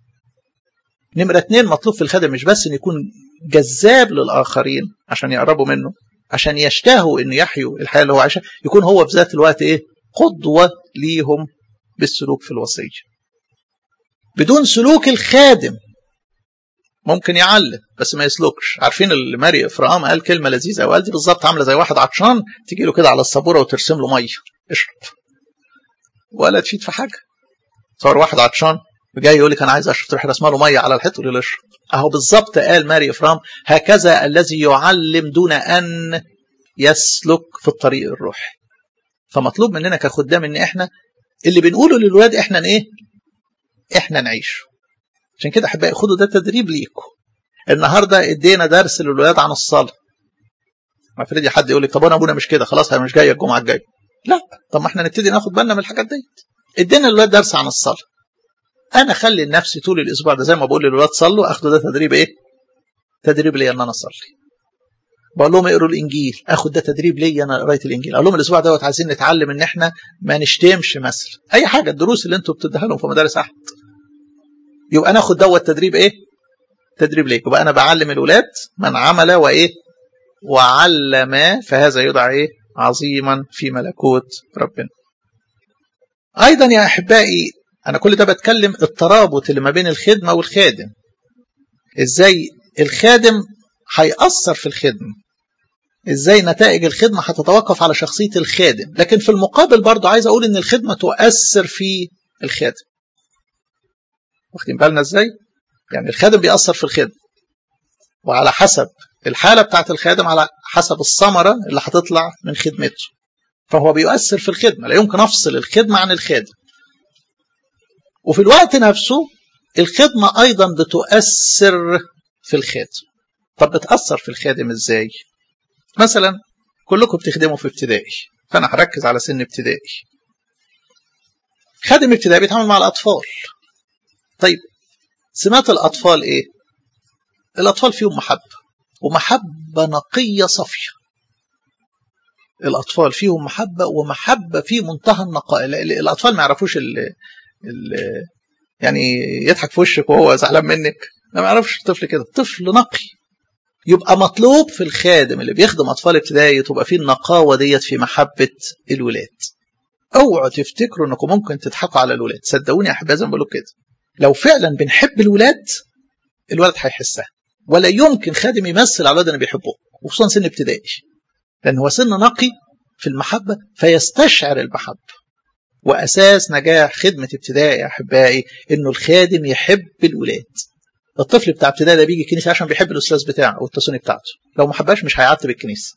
نمرة اتنين مطلوب في الخادم مش بس ان يكون جذاب للاخرين عشان يقربوا منه عشان يشتهوا انه يحيوا الحياة اللي هو عايشها يكون هو في ذات الوقت ايه قدوة ليهم بالسلوك في الوصية بدون سلوك الخادم ممكن يعلم بس ما يسلكش عارفين اللي ماري افرام قال كلمه لذيذه وقال دي بالظبط عامله زي واحد عطشان تيجي له كده على السبوره وترسم له ميه اشرب ولا تفيد في حاجه صار واحد عطشان وجاي يقول لك انا عايز اشرب تروح رسمه له ميه على الحيط ويقول له اشرب اهو بالظبط قال ماري افرام هكذا الذي يعلم دون ان يسلك في الطريق الروحي فمطلوب مننا كخدام ان احنا اللي بنقوله للولاد احنا ايه احنا نعيش عشان كده احبائي خدوا ده تدريب ليكم النهارده ادينا درس للولاد عن الصلاه ما افرض حد يقول لك طب انا ابونا مش كده خلاص انا مش جاي الجمعه الجايه لا طب ما احنا نبتدي ناخد بالنا من الحاجات ديت ادينا للولاد درس عن الصلاه انا اخلي نفسي طول الاسبوع ده زي ما بقول للولاد صلوا اخدوا ده تدريب ايه تدريب ليا ان انا اصلي بقول لهم اقروا الانجيل اخد ده تدريب ليا انا قرايه الانجيل اقول لهم الاسبوع دوت عايزين نتعلم ان احنا ما نشتمش مثلا اي حاجه الدروس اللي انتوا بتديها لهم في مدارس احد يبقى انا اخد دوت تدريب ايه تدريب ليك يبقى انا بعلم الولاد من عمل وايه وعلم فهذا يدعى ايه عظيما في ملكوت ربنا ايضا يا احبائي انا كل ده بتكلم الترابط اللي ما بين الخدمه والخادم ازاي الخادم هيأثر في الخدمه ازاي نتائج الخدمه هتتوقف على شخصيه الخادم لكن في المقابل برضه عايز اقول ان الخدمه تؤثر في الخادم واخدين بالنا ازاي يعني الخادم بيأثر في الخدمه وعلى حسب الحاله بتاعت الخادم على حسب الثمره اللي هتطلع من خدمته فهو بيؤثر في الخدمه لا يمكن افصل الخدمه عن الخادم وفي الوقت نفسه الخدمه ايضا بتؤثر في الخادم طب بتأثر في الخادم ازاي مثلا كلكم بتخدموا في ابتدائي فانا هركز على سن ابتدائي خادم ابتدائي بيتعامل مع الاطفال طيب سمات الاطفال ايه الاطفال فيهم محبه ومحبة نقية صافية الأطفال فيهم محبة ومحبة في منتهى النقاء الأطفال ما يعرفوش ال ال يعني يضحك في وشك وهو زعلان منك ما يعرفش الطفل كده طفل نقي يبقى مطلوب في الخادم اللي بيخدم أطفال ابتدائي تبقى فيه النقاوة ديت في محبة الولاد اوعوا تفتكروا انكم ممكن تضحكوا على الولاد صدقوني يا احبائي زي ما بقول كده لو فعلا بنحب الولاد الولد هيحسها ولا يمكن خادم يمثل على الولد انه بيحبه وخصوصا سن ابتدائي لان هو سن نقي في المحبه فيستشعر المحبه واساس نجاح خدمه ابتدائي يا احبائي انه الخادم يحب الولاد الطفل بتاع ابتدائي ده بيجي الكنيسه عشان بيحب الاستاذ بتاعه او التسوني بتاعته لو ما حبهاش مش هيعتب الكنيسه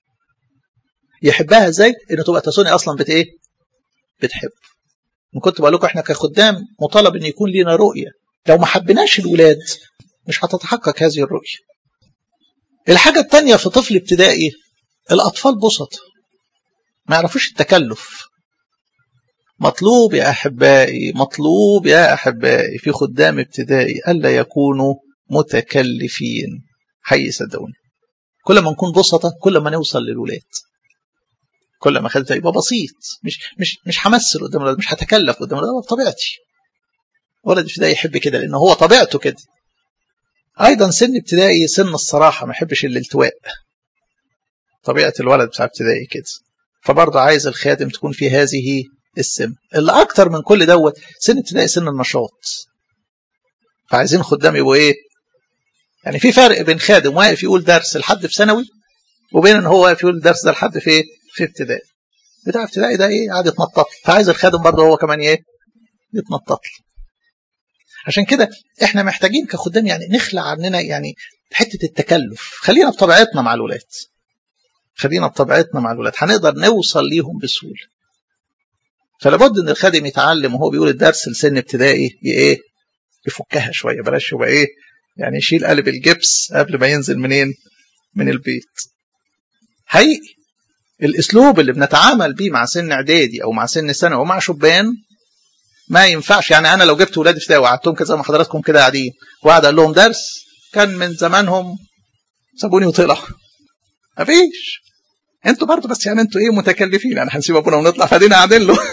يحبها ازاي انه تبقى تسوني اصلا بت ايه بتحب كنت بقول لكم احنا كخدام مطالب ان يكون لنا رؤيه لو ما حبيناش الولاد مش هتتحقق هذه الرؤيه الحاجه الثانيه في طفل ابتدائي الاطفال بسط ما يعرفوش التكلف مطلوب يا احبائي مطلوب يا احبائي في خدام ابتدائي الا يكونوا متكلفين حي صدقوني كل ما نكون بسطة كل ما نوصل للولاد كل ما خدت يبقى بسيط مش مش مش همثل قدام الولد مش هتكلف قدام الولد بطبيعتي ولد ابتدائي يحب كده لانه هو طبيعته كده ايضا سن ابتدائي سن الصراحه ما يحبش الالتواء طبيعه الولد بتاع ابتدائي كده فبرضه عايز الخادم تكون في هذه السن اللي اكتر من كل دوت سن ابتدائي سن النشاط فعايزين خدام يبقوا ايه يعني في فرق بين خادم واقف يقول درس لحد في ثانوي وبين ان هو واقف يقول الدرس ده لحد في ايه في ابتدائي بتاع ابتدائي ده ايه قاعد يتنطط فعايز الخادم برضه هو كمان ايه يتنطط عشان كده احنا محتاجين كخدام يعني نخلع عننا يعني حته التكلف خلينا بطبيعتنا مع الولاد خلينا بطبيعتنا مع الولاد هنقدر نوصل ليهم بسهوله فلابد ان الخادم يتعلم وهو بيقول الدرس لسن ابتدائي ايه يفكها شويه بلاش يبقى ايه يعني يشيل قلب الجبس قبل ما ينزل منين من البيت حقيقي الاسلوب اللي بنتعامل بيه مع سن اعدادي او مع سن ثانوي ومع شبان ما ينفعش يعني انا لو جبت ولاد ابتدائي وقعدتهم كده زي ما حضراتكم كده قاعدين وقعد اقول لهم درس كان من زمانهم سابوني وطلعوا مفيش انتوا برضه بس يعني انتوا ايه متكلفين يعني هنسيب ابونا ونطلع فادينا قاعدين له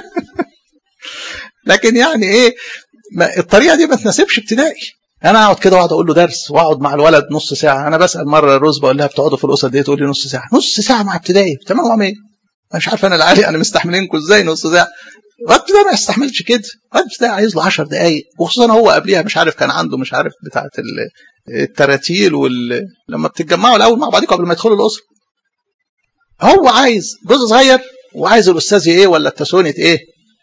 لكن يعني ايه ما الطريقه دي ما تناسبش ابتدائي انا اقعد كده واقعد اقول له درس واقعد مع الولد نص ساعه انا بسال مره روز بقول لها بتقعدوا في الاسر دي تقول لي نص ساعه نص ساعه مع ابتدائي تمام معاهم ايه مش عارف انا العالي انا مستحملينكم ازاي نص ساعه الوقت ده ما يستحملش كده الوقت ده عايز له 10 دقائق وخصوصا هو قبليها مش عارف كان عنده مش عارف بتاعه التراتيل وال لما بتتجمعوا الاول مع بعضكم قبل ما يدخلوا الاسره هو عايز جزء صغير وعايز الاستاذ ايه ولا التسونة ايه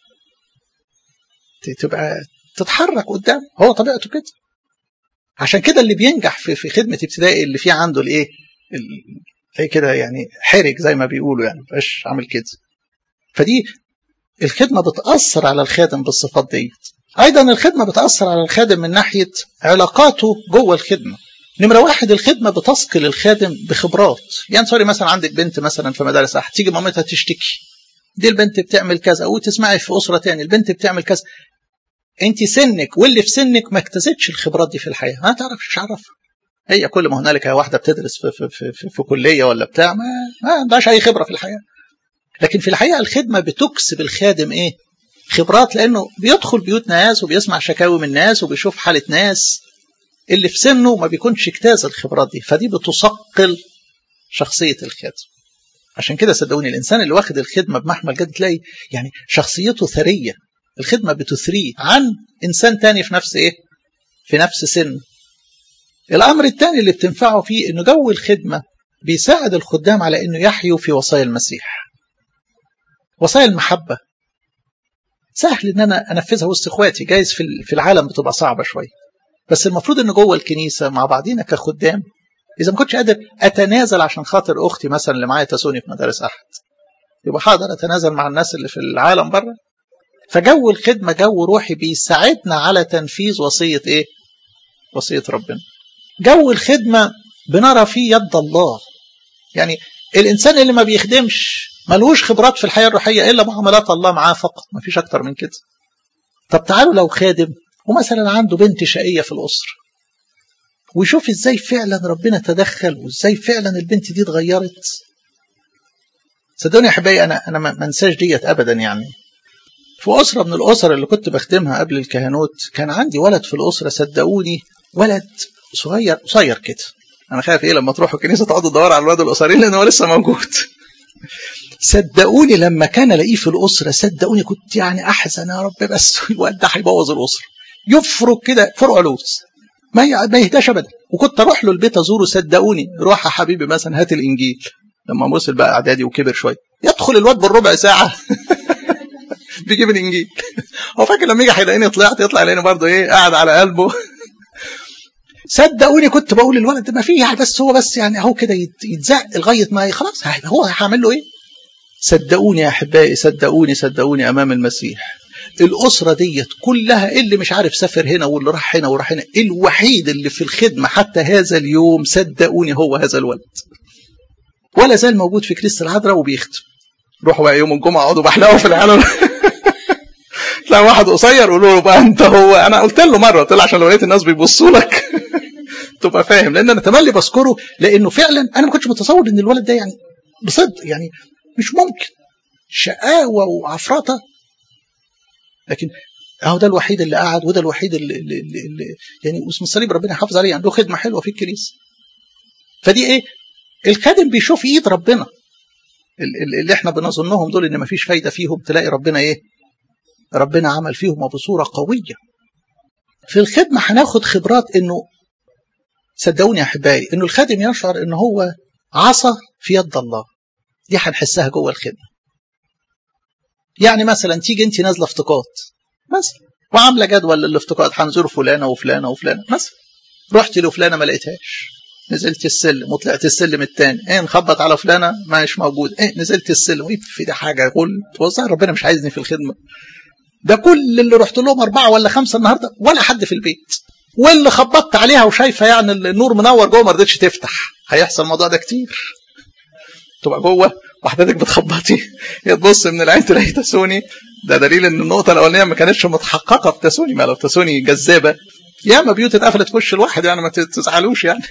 تبقى تتحرك قدام هو طبيعته كده عشان كده اللي بينجح في في خدمه ابتدائي اللي فيه عنده الايه زي كده يعني حرج زي ما بيقولوا يعني مبقاش عامل كده فدي الخدمه بتاثر على الخادم بالصفات ديت ايضا الخدمه بتاثر على الخادم من ناحيه علاقاته جوه الخدمه نمرة واحد الخدمة بتثقل الخادم بخبرات يعني سوري مثلا عندك بنت مثلا في مدارس أحد تيجي مامتها تشتكي دي البنت بتعمل كذا أو تسمعي في أسرة تاني البنت بتعمل كذا أنت سنك واللي في سنك ما اكتسبتش الخبرات دي في الحياة ما تعرفش مش عارفها هي كل ما هنالك واحدة بتدرس في, في, في, في, في كلية ولا بتاع ما ما عندهاش أي خبرة في الحياة لكن في الحقيقة الخدمة بتكسب الخادم إيه خبرات لأنه بيدخل بيوت ناس وبيسمع شكاوي من ناس وبيشوف حالة ناس اللي في سنه ما بيكونش اجتاز الخبرات دي فدي بتثقل شخصية الخادم عشان كده صدقوني الإنسان اللي واخد الخدمة بمحمل جد تلاقي يعني شخصيته ثرية الخدمة بتثريه عن إنسان تاني في نفس إيه في نفس سن الأمر الثاني اللي بتنفعه فيه إنه جو الخدمة بيساعد الخدام على إنه يحيوا في وصايا المسيح وصايا المحبة سهل إن أنا أنفذها وسط إخواتي جايز في العالم بتبقى صعبة شوية بس المفروض ان جوه الكنيسه مع بعضينا كخدام اذا ما كنتش قادر اتنازل عشان خاطر اختي مثلا اللي معايا تسوني في مدارس احد يبقى هقدر اتنازل مع الناس اللي في العالم بره فجو الخدمه جو روحي بيساعدنا على تنفيذ وصيه ايه وصيه ربنا جو الخدمه بنرى فيه يد الله يعني الانسان اللي ما بيخدمش ملوش خبرات في الحياه الروحيه الا معاملات الله معاه فقط ما فيش اكتر من كده طب تعالوا لو خادم ومثلا عنده بنت شقية في الأسرة ويشوف ازاي فعلا ربنا تدخل وازاي فعلا البنت دي اتغيرت صدقوني يا احبائي انا انا ما انساش ديت ابدا يعني في اسره من الاسر اللي كنت بخدمها قبل الكهنوت كان عندي ولد في الاسره صدقوني ولد صغير قصير كده انا خايف ايه لما تروحوا الكنيسه تقعدوا تدوروا على الولد القصيرين لان هو لسه موجود صدقوني لما كان الاقيه في الاسره صدقوني كنت يعني احزن يا رب بس الواد ده هيبوظ الاسره يفرك كده فرق علوس ما ما يهداش ابدا وكنت اروح له البيت ازوره صدقوني روح يا حبيبي مثلا هات الانجيل لما وصل بقى اعدادي وكبر شويه يدخل الواد بالربع ساعه بيجيب الانجيل هو فاكر لما يجي هيلاقيني طلعت يطلع يلاقيني برضه ايه قاعد على قلبه صدقوني كنت بقول للولد ما فيه يعني بس هو بس يعني اهو كده يتزق لغايه ما خلاص هو هعمل له ايه صدقوني يا احبائي صدقوني صدقوني امام المسيح الاسره ديت كلها اللي مش عارف سافر هنا واللي راح هنا وراح هنا الوحيد اللي في الخدمه حتى هذا اليوم صدقوني هو هذا الولد ولا زال موجود في كنيسه العذراء وبيختم روحوا بقى يوم الجمعه اقعدوا بحلقوا في العالم تلاقي واحد قصير قولوا له بقى انت هو انا قلت له مره قلت له عشان لو لقيت الناس بيبصوا لك تبقى فاهم لان انا تملي بذكره لانه فعلا انا ما كنتش متصور ان الولد ده يعني بصدق يعني مش ممكن شقاوه وعفرطه لكن اهو ده الوحيد اللي قعد وده الوحيد اللي, اللي, اللي يعني اسم الصليب ربنا يحافظ عليه عنده خدمه حلوه في الكنيسه فدي ايه الخادم بيشوف ايد ربنا اللي احنا بنظنهم دول ان مفيش فايده فيهم تلاقي ربنا ايه ربنا عمل فيهم بصوره قويه في الخدمه هناخد خبرات انه صدقوني يا احبائي انه الخادم يشعر ان هو عصا في يد الله دي هنحسها جوه الخدمه يعني مثلا تيجي انت نازله افتقاد مثلا وعامله جدول للافتقاد هنزور فلانه وفلانه وفلانه مثلا رحت لفلانه ما لقيتهاش نزلت السلم وطلعت السلم الثاني ايه نخبط على فلانه مش موجود ايه نزلت السلم ايه في ده حاجه قول والله ربنا مش عايزني في الخدمه ده كل اللي رحت لهم اربعه ولا خمسه النهارده ولا حد في البيت واللي خبطت عليها وشايفه يعني النور منور جوه ما رضتش تفتح هيحصل الموضوع ده كتير تبقى جوه وحضرتك بتخبطي هي تبص من العين تلاقي تسوني ده دليل ان النقطه الاولانيه ما كانتش متحققه في تسوني ما لو تسوني جذابه ياما بيوت اتقفلت في وش الواحد يعني ما تزعلوش يعني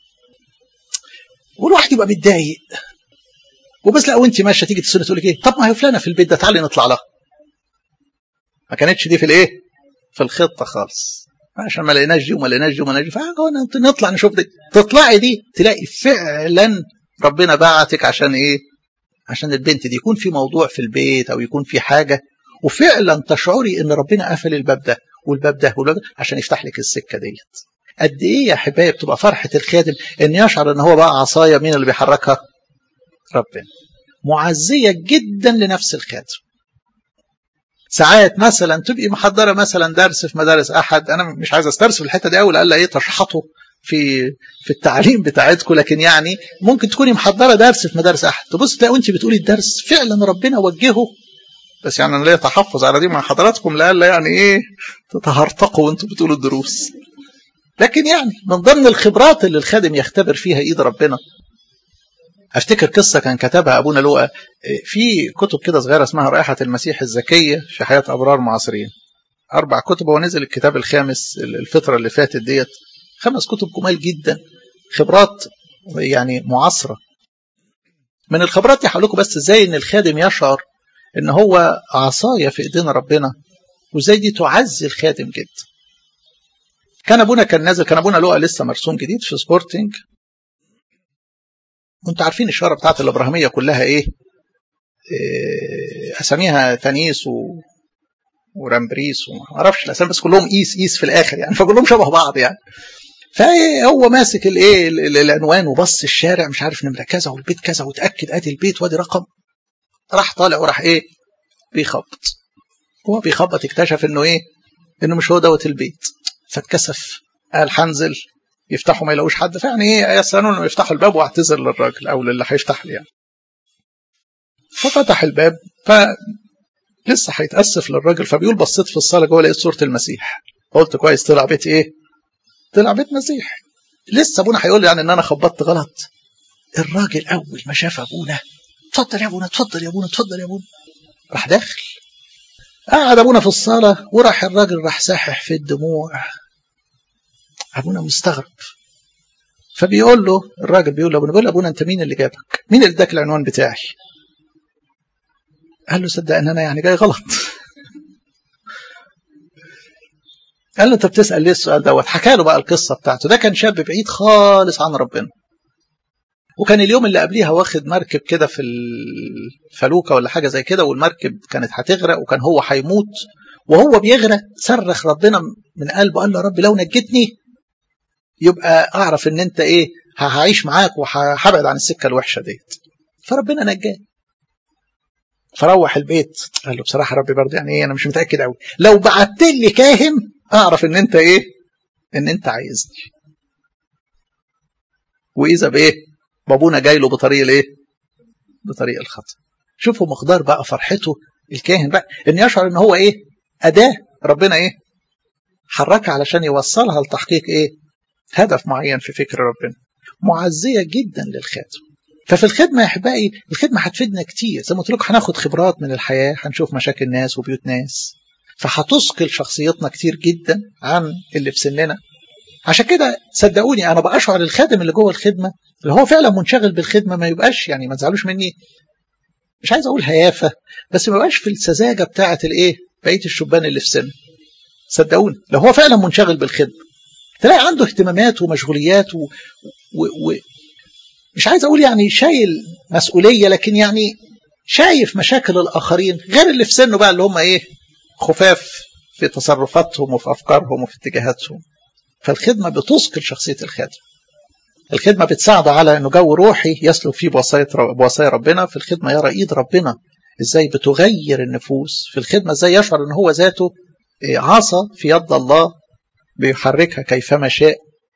والواحد يبقى متضايق وبس لا وانت ماشيه تيجي تسوني تقول لك ايه طب ما هي فلانه في البيت ده تعالي نطلع لها ما كانتش دي في الايه في الخطه خالص عشان ما لقيناش دي وما لقيناش دي وما لقيناش دي نطلع نشوف دي تطلعي دي تلاقي فعلا ربنا بعتك عشان ايه عشان البنت دي يكون في موضوع في البيت او يكون في حاجه وفعلا تشعري ان ربنا قفل الباب ده والباب ده والباب ده عشان يفتح لك السكه ديت قد ايه يا حبايب بتبقى فرحه الخادم ان يشعر ان هو بقى عصايه مين اللي بيحركها ربنا معزيه جدا لنفس الخادم ساعات مثلا تبقي محضره مثلا درس في مدارس احد انا مش عايز استرسل الحته دي قوي لألا ايه تشحطوا في في التعليم بتاعتكم لكن يعني ممكن تكوني محضره درس في مدارس احد تبص تلاقي وانت بتقولي الدرس فعلا ربنا وجهه بس يعني انا ليا تحفظ على دي مع حضراتكم لألا يعني ايه تتهرطقوا وانتم بتقولوا الدروس لكن يعني من ضمن الخبرات اللي الخادم يختبر فيها ايد ربنا افتكر قصه كان كتبها ابونا لوقا في كتب كده صغيره اسمها رائحه المسيح الزكيه في حياه ابرار معاصرين اربع كتب ونزل الكتاب الخامس الفتره اللي فاتت ديت خمس كتب جمال جدا خبرات يعني معاصره من الخبرات دي هقول لكم بس ازاي ان الخادم يشعر ان هو عصايه في ايدين ربنا وازاي دي تعزي الخادم جدا كان ابونا كان نازل كان ابونا لقى لسه مرسوم جديد في سبورتنج وانتوا عارفين الشاره بتاعت الابراهيميه كلها ايه, إيه اساميها تانيس و... ورامبريس وما اعرفش الاسامي بس كلهم ايس ايس في الاخر يعني فكلهم شبه بعض يعني فهو ماسك الايه العنوان وبص الشارع مش عارف نمره كذا والبيت كذا وتاكد ادي البيت وادي رقم راح طالع وراح ايه بيخبط هو بيخبط اكتشف انه ايه انه مش هو دوت البيت فاتكسف قال هنزل يفتحوا ما يلاقوش حد فيعني ايه يستنوا انه يفتحوا الباب واعتذر للراجل او للي هيفتح لي يعني ففتح الباب ف لسه هيتاسف للراجل فبيقول بصيت في الصاله جوه لقيت صوره المسيح قلت كويس طلع بيت ايه؟ طلع بيت مسيح لسه ابونا هيقول لي يعني ان انا خبطت غلط الراجل اول ما شاف ابونا اتفضل يا ابونا اتفضل يا ابونا اتفضل يا ابونا راح داخل قعد ابونا في الصاله وراح الراجل راح ساحح في الدموع ابونا مستغرب فبيقول له الراجل بيقول له بيقول له ابونا انت مين اللي جابك مين اللي اداك العنوان بتاعي قال له صدق ان انا يعني جاي غلط قال له انت بتسال ليه السؤال دوت حكى له بقى القصه بتاعته ده كان شاب بعيد خالص عن ربنا وكان اليوم اللي قبليها واخد مركب كده في الفلوكه ولا حاجه زي كده والمركب كانت هتغرق وكان هو هيموت وهو بيغرق صرخ ربنا من قلبه قال له يا رب لو نجتني يبقى اعرف ان انت ايه هعيش معاك وهبعد عن السكه الوحشه ديت فربنا نجاه فروح البيت قال له بصراحه ربي برضه يعني ايه انا مش متاكد قوي لو بعت لي كاهن اعرف ان انت ايه ان انت عايزني واذا بايه بابونا جاي له بطريق الايه بطريق الخطا شوفوا مقدار بقى فرحته الكاهن بقى ان يشعر ان هو ايه اداه ربنا ايه حركها علشان يوصلها لتحقيق ايه هدف معين في فكر ربنا معزيه جدا للخاتم ففي الخدمه يا احبائي الخدمه هتفيدنا كتير زي ما قلت لكم هناخد خبرات من الحياه هنشوف مشاكل ناس وبيوت ناس فهتثقل شخصيتنا كتير جدا عن اللي في سننا عشان كده صدقوني انا بشعر الخادم اللي جوه الخدمه اللي هو فعلا منشغل بالخدمه ما يبقاش يعني ما تزعلوش مني مش عايز اقول هيافه بس ما يبقاش في السذاجه بتاعه الايه بقيه الشبان اللي في سنه صدقوني لو هو فعلا منشغل بالخدمه تلاقي عنده اهتمامات ومشغوليات و... و... و... مش عايز اقول يعني شايل مسؤوليه لكن يعني شايف مشاكل الاخرين غير اللي في سنه بقى اللي هم ايه خفاف في تصرفاتهم وفي افكارهم وفي اتجاهاتهم فالخدمه بتثقل شخصيه الخادم الخدمه بتساعده على انه جو روحي يسلك فيه بوصايا بوصايا ربنا في الخدمه يرى ايد ربنا ازاي بتغير النفوس في الخدمه ازاي يشعر ان هو ذاته عصا في يد الله بيحركها كيفما شاء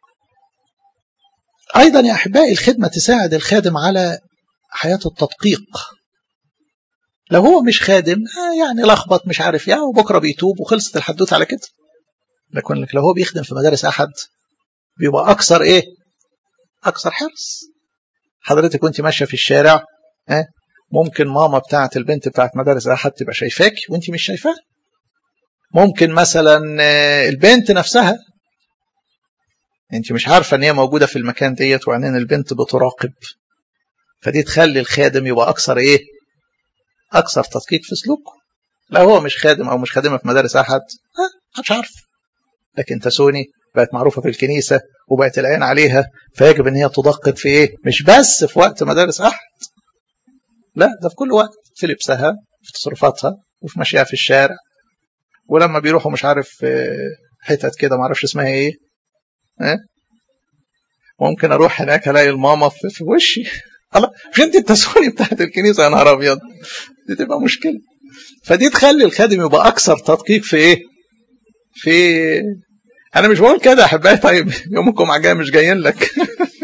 ايضا يا احبائي الخدمه تساعد الخادم على حياه التدقيق لو هو مش خادم يعني لخبط مش عارف يعني وبكره بيتوب وخلصت الحدوته على كده لكن لو هو بيخدم في مدارس احد بيبقى اكثر ايه اكثر حرص حضرتك وانت ماشيه في الشارع ها ممكن ماما بتاعه البنت بتاعه مدارس احد تبقى شايفاك وانت مش شايفاها ممكن مثلا البنت نفسها انت مش عارفه ان هي موجوده في المكان ديت وعينين البنت بتراقب فدي تخلي الخادم يبقى اكثر ايه اكثر تدقيق في سلوكه لو هو مش خادم او مش خادمه في مدارس احد ها محدش عارف لكن تسوني بقت معروفه في الكنيسه وبقت العين عليها فيجب ان هي تدقق في ايه مش بس في وقت مدارس احد لا ده في كل وقت في لبسها في تصرفاتها وفي مشيها في الشارع ولما بيروحوا مش عارف حتت كده ما اعرفش اسمها ايه ها ممكن اروح هناك الاقي الماما في, في وشي الله مش انت التسوني بتاعت الكنيسه يا نهار ابيض دي تبقى مشكله فدي تخلي الخادم يبقى اكثر تدقيق في ايه في انا مش بقول كده يا احبائي طيب يوم الجمعه جاي مش جايين لك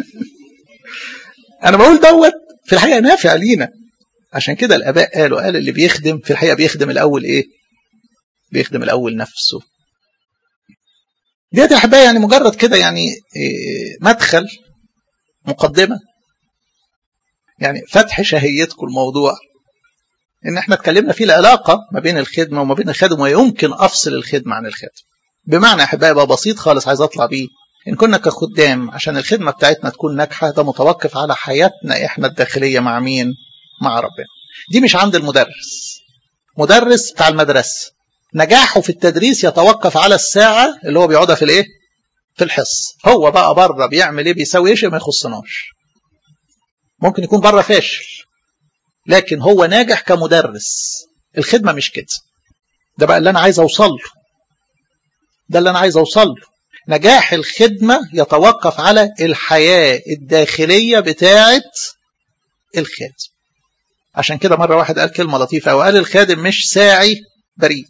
انا بقول دوت في الحقيقه نافع لينا عشان كده الاباء قالوا قال اللي بيخدم في الحقيقه بيخدم الاول ايه بيخدم الاول نفسه ديت يا احبائي يعني مجرد كده يعني مدخل مقدمه يعني فتح شهيتكم الموضوع ان احنا اتكلمنا فيه العلاقه ما بين الخدمه وما بين الخادم ويمكن افصل الخدمه عن الخادم بمعنى احبائي بقى بسيط خالص عايز اطلع بيه ان كنا كخدام عشان الخدمه بتاعتنا تكون ناجحه ده متوقف على حياتنا احنا الداخليه مع مين مع ربنا دي مش عند المدرس مدرس بتاع المدرسه نجاحه في التدريس يتوقف على الساعه اللي هو بيقعدها في الايه في الحصه هو بقى بره بيعمل ايه بيسوي ايش ما يخصناش ممكن يكون بره فاشل لكن هو ناجح كمدرس الخدمه مش كده ده بقى اللي انا عايز اوصل له ده اللي انا عايز اوصل له نجاح الخدمه يتوقف على الحياه الداخليه بتاعه الخادم عشان كده مره واحد قال كلمه لطيفه وقال الخادم مش ساعي بريد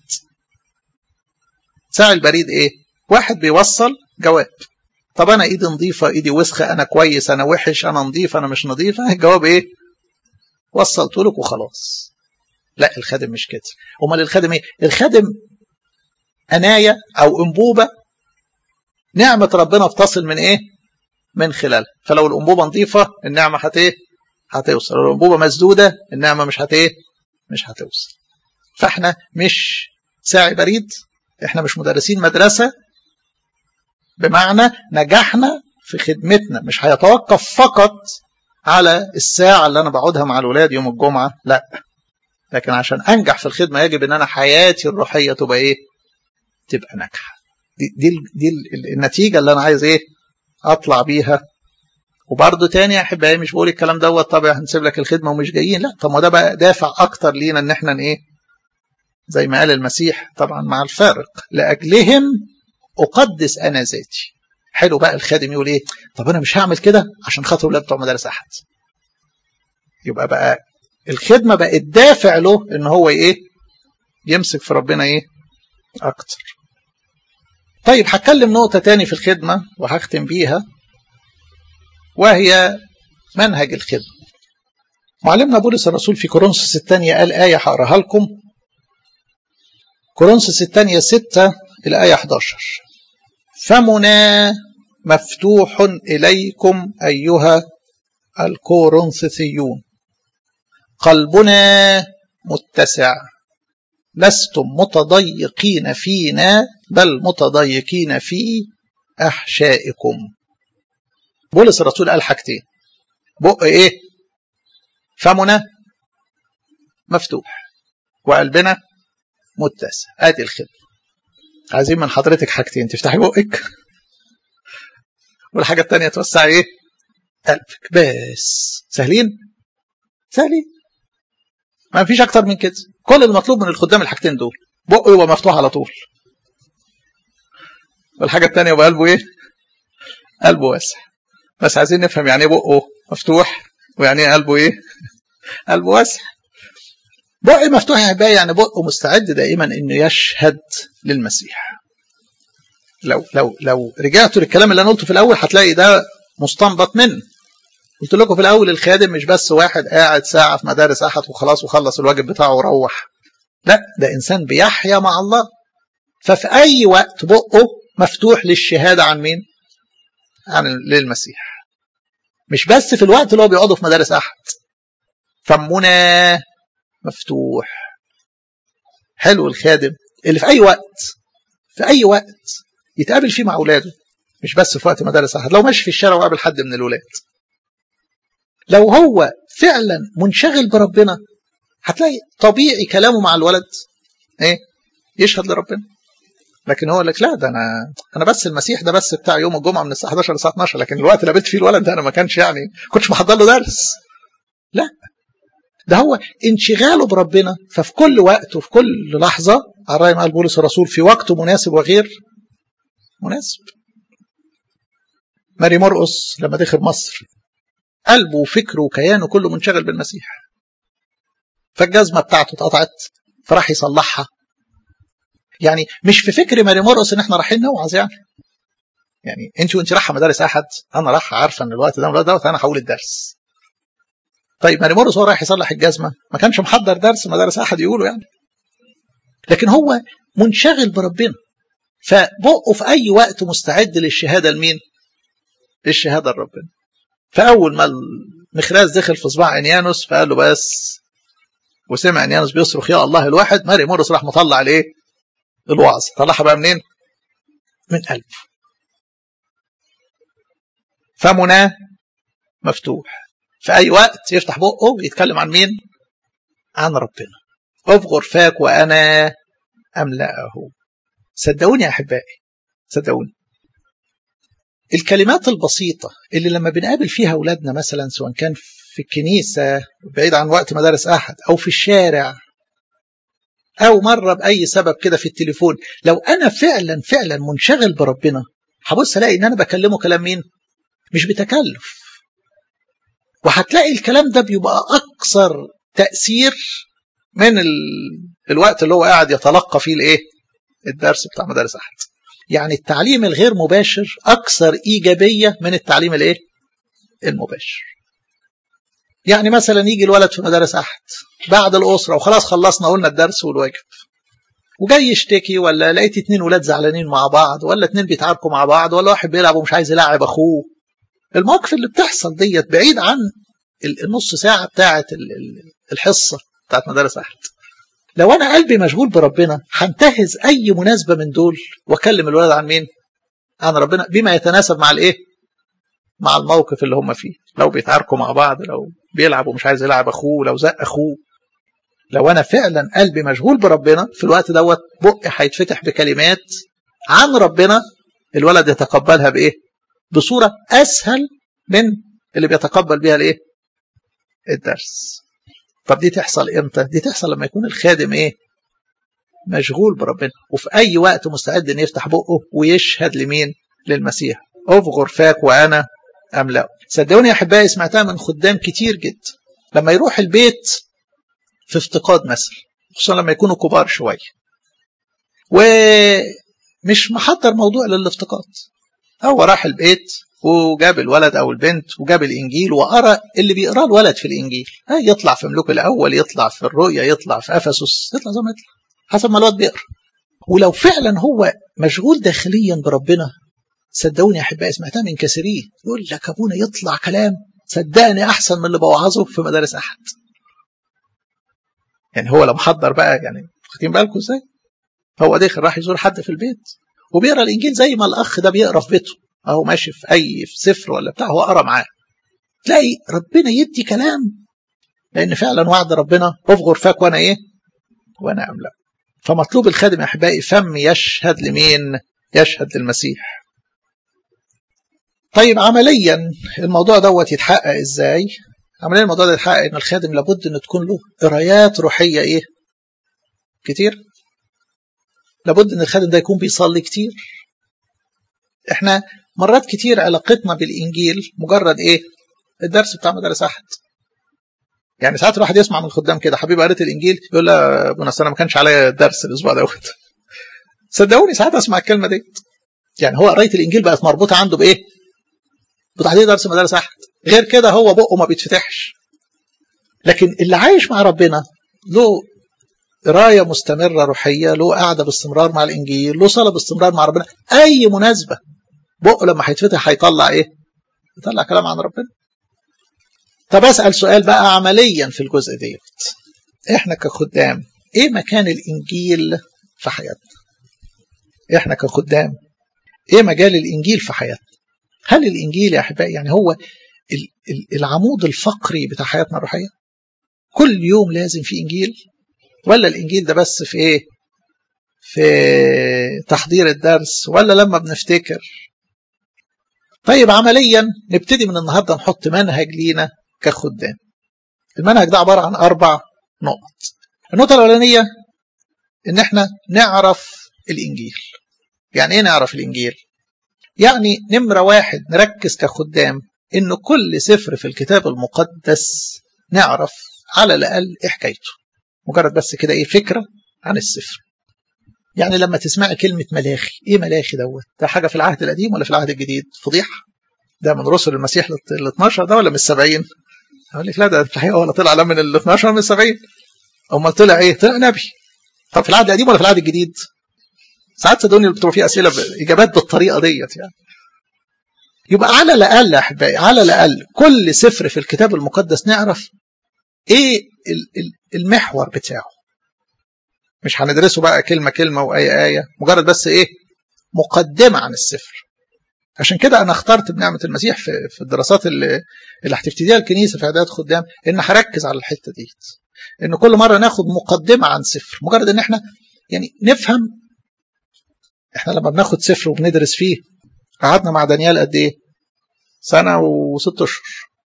ساعي البريد ايه واحد بيوصل جواب طب انا ايدي نظيفه ايدي وسخه انا كويس انا وحش انا نظيف انا مش نظيف الجواب ايه وصلت لك وخلاص لا الخادم مش كده امال الخادم ايه الخادم انايه او انبوبه نعمه ربنا بتصل من ايه من خلالها فلو الانبوبه نظيفه النعمه هت ايه هتوصل لو الانبوبه مسدوده النعمه مش هت ايه مش هتوصل فاحنا مش ساعي بريد احنا مش مدرسين مدرسه بمعنى نجحنا في خدمتنا مش هيتوقف فقط على الساعة اللي أنا بقعدها مع الولاد يوم الجمعة لا لكن عشان أنجح في الخدمة يجب أن أنا حياتي الروحية تبقى إيه تبقى ناجحة دي, دي, دي النتيجة اللي أنا عايز إيه أطلع بيها وبرضه تاني يا احبائي مش بقول الكلام دوت طب هنسيب لك الخدمه ومش جايين لا طب ما ده بقى دافع اكتر لينا ان احنا ايه زي ما قال المسيح طبعا مع الفارق لاجلهم اقدس انا ذاتي حلو بقى الخادم يقول ايه طب انا مش هعمل كده عشان خاطر ولاد بتوع مدارس احد يبقى بقى الخدمه بقت دافع له ان هو ايه يمسك في ربنا ايه اكتر طيب هتكلم نقطه تاني في الخدمه وهختم بيها وهي منهج الخدمة معلمنا بولس الرسول في كورنثوس الثانية قال آية هقراها لكم كورنثوس الثانية 6 الآية 11 فمنا مفتوح إليكم أيها الكورنثيون قلبنا متسع لستم متضيقين فينا بل متضيقين في أحشائكم بولس الرسول قال حاجتين بق ايه فمنا مفتوح وقلبنا متسع ادي الخدمه عايزين من حضرتك حاجتين تفتحي بقك والحاجه الثانيه توسعي ايه قلبك بس سهلين سهلين ما فيش اكتر من كده كل المطلوب من الخدام الحاجتين دول بقه يبقى مفتوح على طول والحاجه الثانيه يبقى قلبه ايه قلبه واسع بس عايزين نفهم يعني ايه بقه مفتوح ويعني ايه قلبه ايه قلبه واسع بقي مفتوح يعني بقى يعني بقه مستعد دائما انه يشهد للمسيح لو لو لو رجعتوا للكلام اللي انا قلته في الاول هتلاقي ده مستنبط منه قلت لكم في الاول الخادم مش بس واحد قاعد ساعه في مدارس احد وخلاص وخلص الواجب بتاعه وروح لا ده انسان بيحيا مع الله ففي اي وقت بقه مفتوح للشهاده عن مين عن للمسيح مش بس في الوقت اللي هو بيقعدوا في مدارس احد فمنا مفتوح حلو الخادم اللي في اي وقت في اي وقت يتقابل فيه مع اولاده مش بس في وقت مدارس احد لو ماشي في الشارع وقابل حد من الولاد لو هو فعلا منشغل بربنا هتلاقي طبيعي كلامه مع الولد ايه يشهد لربنا لكن هو لك لا ده انا انا بس المسيح ده بس بتاع يوم الجمعه من الساعه 11 للساعه 12 لكن الوقت اللي قابلت فيه الولد ده انا ما كانش يعني كنتش محضر له درس لا ده هو انشغاله بربنا ففي كل وقت وفي كل لحظه على راي ما قال بولس الرسول في وقته مناسب وغير مناسب ماري مرقس لما دخل مصر قلبه وفكره وكيانه كله منشغل بالمسيح فالجزمه بتاعته اتقطعت فراح يصلحها يعني مش في فكر ماري مرقس ان احنا رايحين نوعظ يعني يعني انت وانت رايحه مدارس احد انا رايحه عارفه ان الوقت ده الوقت دوت انا هقول الدرس طيب ماري مرقس هو رايح يصلح الجزمه ما كانش محضر درس مدارس احد يقوله يعني لكن هو منشغل بربنا فبقه في اي وقت مستعد للشهاده لمين؟ للشهاده لربنا فاول ما المخراز دخل في صباع انيانوس فقال له بس وسمع انيانوس بيصرخ يا الله الواحد ماري مرقس راح مطلع الايه؟ الوعظ طلعها بقى منين؟ من قلبه فمنا مفتوح في أي وقت يفتح بقه يتكلم عن مين؟ عن ربنا أفغر فاك وأنا أملأه صدقوني يا أحبائي صدقوني الكلمات البسيطة اللي لما بنقابل فيها أولادنا مثلا سواء كان في الكنيسة بعيد عن وقت مدارس أحد أو في الشارع أو مرة بأي سبب كده في التليفون لو أنا فعلا فعلا منشغل بربنا هبص ألاقي إن أنا بكلمه كلام مين؟ مش بتكلف وهتلاقي الكلام ده بيبقى أكثر تأثير من ال... الوقت اللي هو قاعد يتلقى فيه الإيه؟ الدرس بتاع مدارس أحد يعني التعليم الغير مباشر أكثر إيجابية من التعليم الإيه؟ المباشر يعني مثلا يجي الولد في مدارس أحد بعد الأسرة وخلاص خلصنا قلنا الدرس والواجب وجاي يشتكي ولا لقيت اتنين ولاد زعلانين مع بعض ولا اتنين بيتعاركوا مع بعض ولا واحد بيلعب ومش عايز يلعب أخوه المواقف اللي بتحصل ديت بعيد عن النص ساعة بتاعة الحصة بتاعة مدارس أحد لو أنا قلبي مشغول بربنا هنتهز أي مناسبة من دول وأكلم الولد عن مين؟ عن ربنا بما يتناسب مع الإيه؟ مع الموقف اللي هم فيه لو بيتعاركوا مع بعض لو بيلعب ومش عايز يلعب اخوه لو زق اخوه لو انا فعلا قلبي مشغول بربنا في الوقت دوت بقي هيتفتح بكلمات عن ربنا الولد يتقبلها بايه بصوره اسهل من اللي بيتقبل بيها الايه الدرس طب دي تحصل امتى دي تحصل لما يكون الخادم ايه مشغول بربنا وفي اي وقت مستعد ان يفتح بقه ويشهد لمين للمسيح افغر فاك وانا املا صدقوني يا احبائي سمعتها من خدام كتير جدا لما يروح البيت في افتقاد مثلا خصوصا لما يكونوا كبار شويه ومش محضر موضوع للافتقاد هو راح البيت وجاب الولد او البنت وجاب الانجيل وقرا اللي بيقراه الولد في الانجيل يطلع في ملوك الاول يطلع في الرؤيا يطلع في افسس يطلع زي ما يطلع حسب ما الواد بيقرا ولو فعلا هو مشغول داخليا بربنا صدقوني يا احبائي سمعتها من كثيرين يقول لك ابونا يطلع كلام صدقني احسن من اللي بوعظه في مدارس احد يعني هو لو محضر بقى يعني واخدين بالكم ازاي هو داخل راح يزور حد في البيت وبيقرا الانجيل زي ما الاخ ده بيقرا في بيته اهو ماشي في اي في سفر ولا بتاع هو قرا معاه تلاقي ربنا يدي كلام لان فعلا وعد ربنا افغر فاك وانا ايه وانا املا فمطلوب الخادم يا احبائي فم يشهد لمين يشهد للمسيح طيب عمليا الموضوع دوت يتحقق ازاي عمليا الموضوع ده يتحقق ان الخادم لابد ان تكون له قرايات روحيه ايه كتير لابد ان الخادم ده يكون بيصلي كتير احنا مرات كتير علاقتنا بالانجيل مجرد ايه الدرس بتاع مدرسه احد يعني ساعات الواحد يسمع من الخدام كده حبيبي قريت الانجيل يقول لا ابونا انا ما كانش عليا درس الاسبوع دوت صدقوني ساعات اسمع الكلمه دي يعني هو قرايه الانجيل بقت مربوطه عنده بايه بتحضير درس مدرسه احد غير كده هو بقه ما بيتفتحش لكن اللي عايش مع ربنا له قرايه مستمره روحيه له قاعده باستمرار مع الانجيل له صلاه باستمرار مع ربنا اي مناسبه بقه لما هيتفتح هيطلع ايه يطلع كلام عن ربنا طب اسال سؤال بقى عمليا في الجزء ديت احنا كخدام ايه مكان الانجيل في حياتنا احنا كخدام ايه مجال الانجيل في حياتنا هل الانجيل يا احبائي يعني هو العمود الفقري بتاع حياتنا الروحيه كل يوم لازم في انجيل ولا الانجيل ده بس في ايه في تحضير الدرس ولا لما بنفتكر طيب عمليا نبتدي من النهارده نحط منهج لينا كخدام المنهج ده عباره عن اربع نقط النقطه الاولانيه ان احنا نعرف الانجيل يعني ايه نعرف الانجيل يعني نمره واحد نركز كخدام ان كل سفر في الكتاب المقدس نعرف على الاقل ايه حكايته مجرد بس كده ايه فكره عن السفر يعني لما تسمعي كلمة ملاخي ايه ملاخي دوت ده حاجة في العهد القديم ولا في العهد الجديد فضيحة ده من رسل المسيح ال 12 ده ولا من السبعين اقول لك لا ده في الحقيقة ولا طلع لا من ال 12 من السبعين امال طلع ايه طلع نبي طب في العهد القديم ولا في العهد الجديد ساعات صدقوني بتبقى في اسئله اجابات بالطريقه ديت يعني يبقى على الاقل يا احبائي على الاقل كل سفر في الكتاب المقدس نعرف ايه المحور بتاعه مش هندرسه بقى كلمة كلمة وآية آية مجرد بس إيه مقدمة عن السفر عشان كده أنا اخترت بنعمة المسيح في, في الدراسات اللي, اللي هتبتديها الكنيسة في إعداد خدام إن هركز على الحتة دي إن كل مرة ناخد مقدمة عن سفر مجرد إن إحنا يعني نفهم إحنا لما بناخد سفر وبندرس فيه قعدنا مع دانيال قد إيه؟ سنة وست أشهر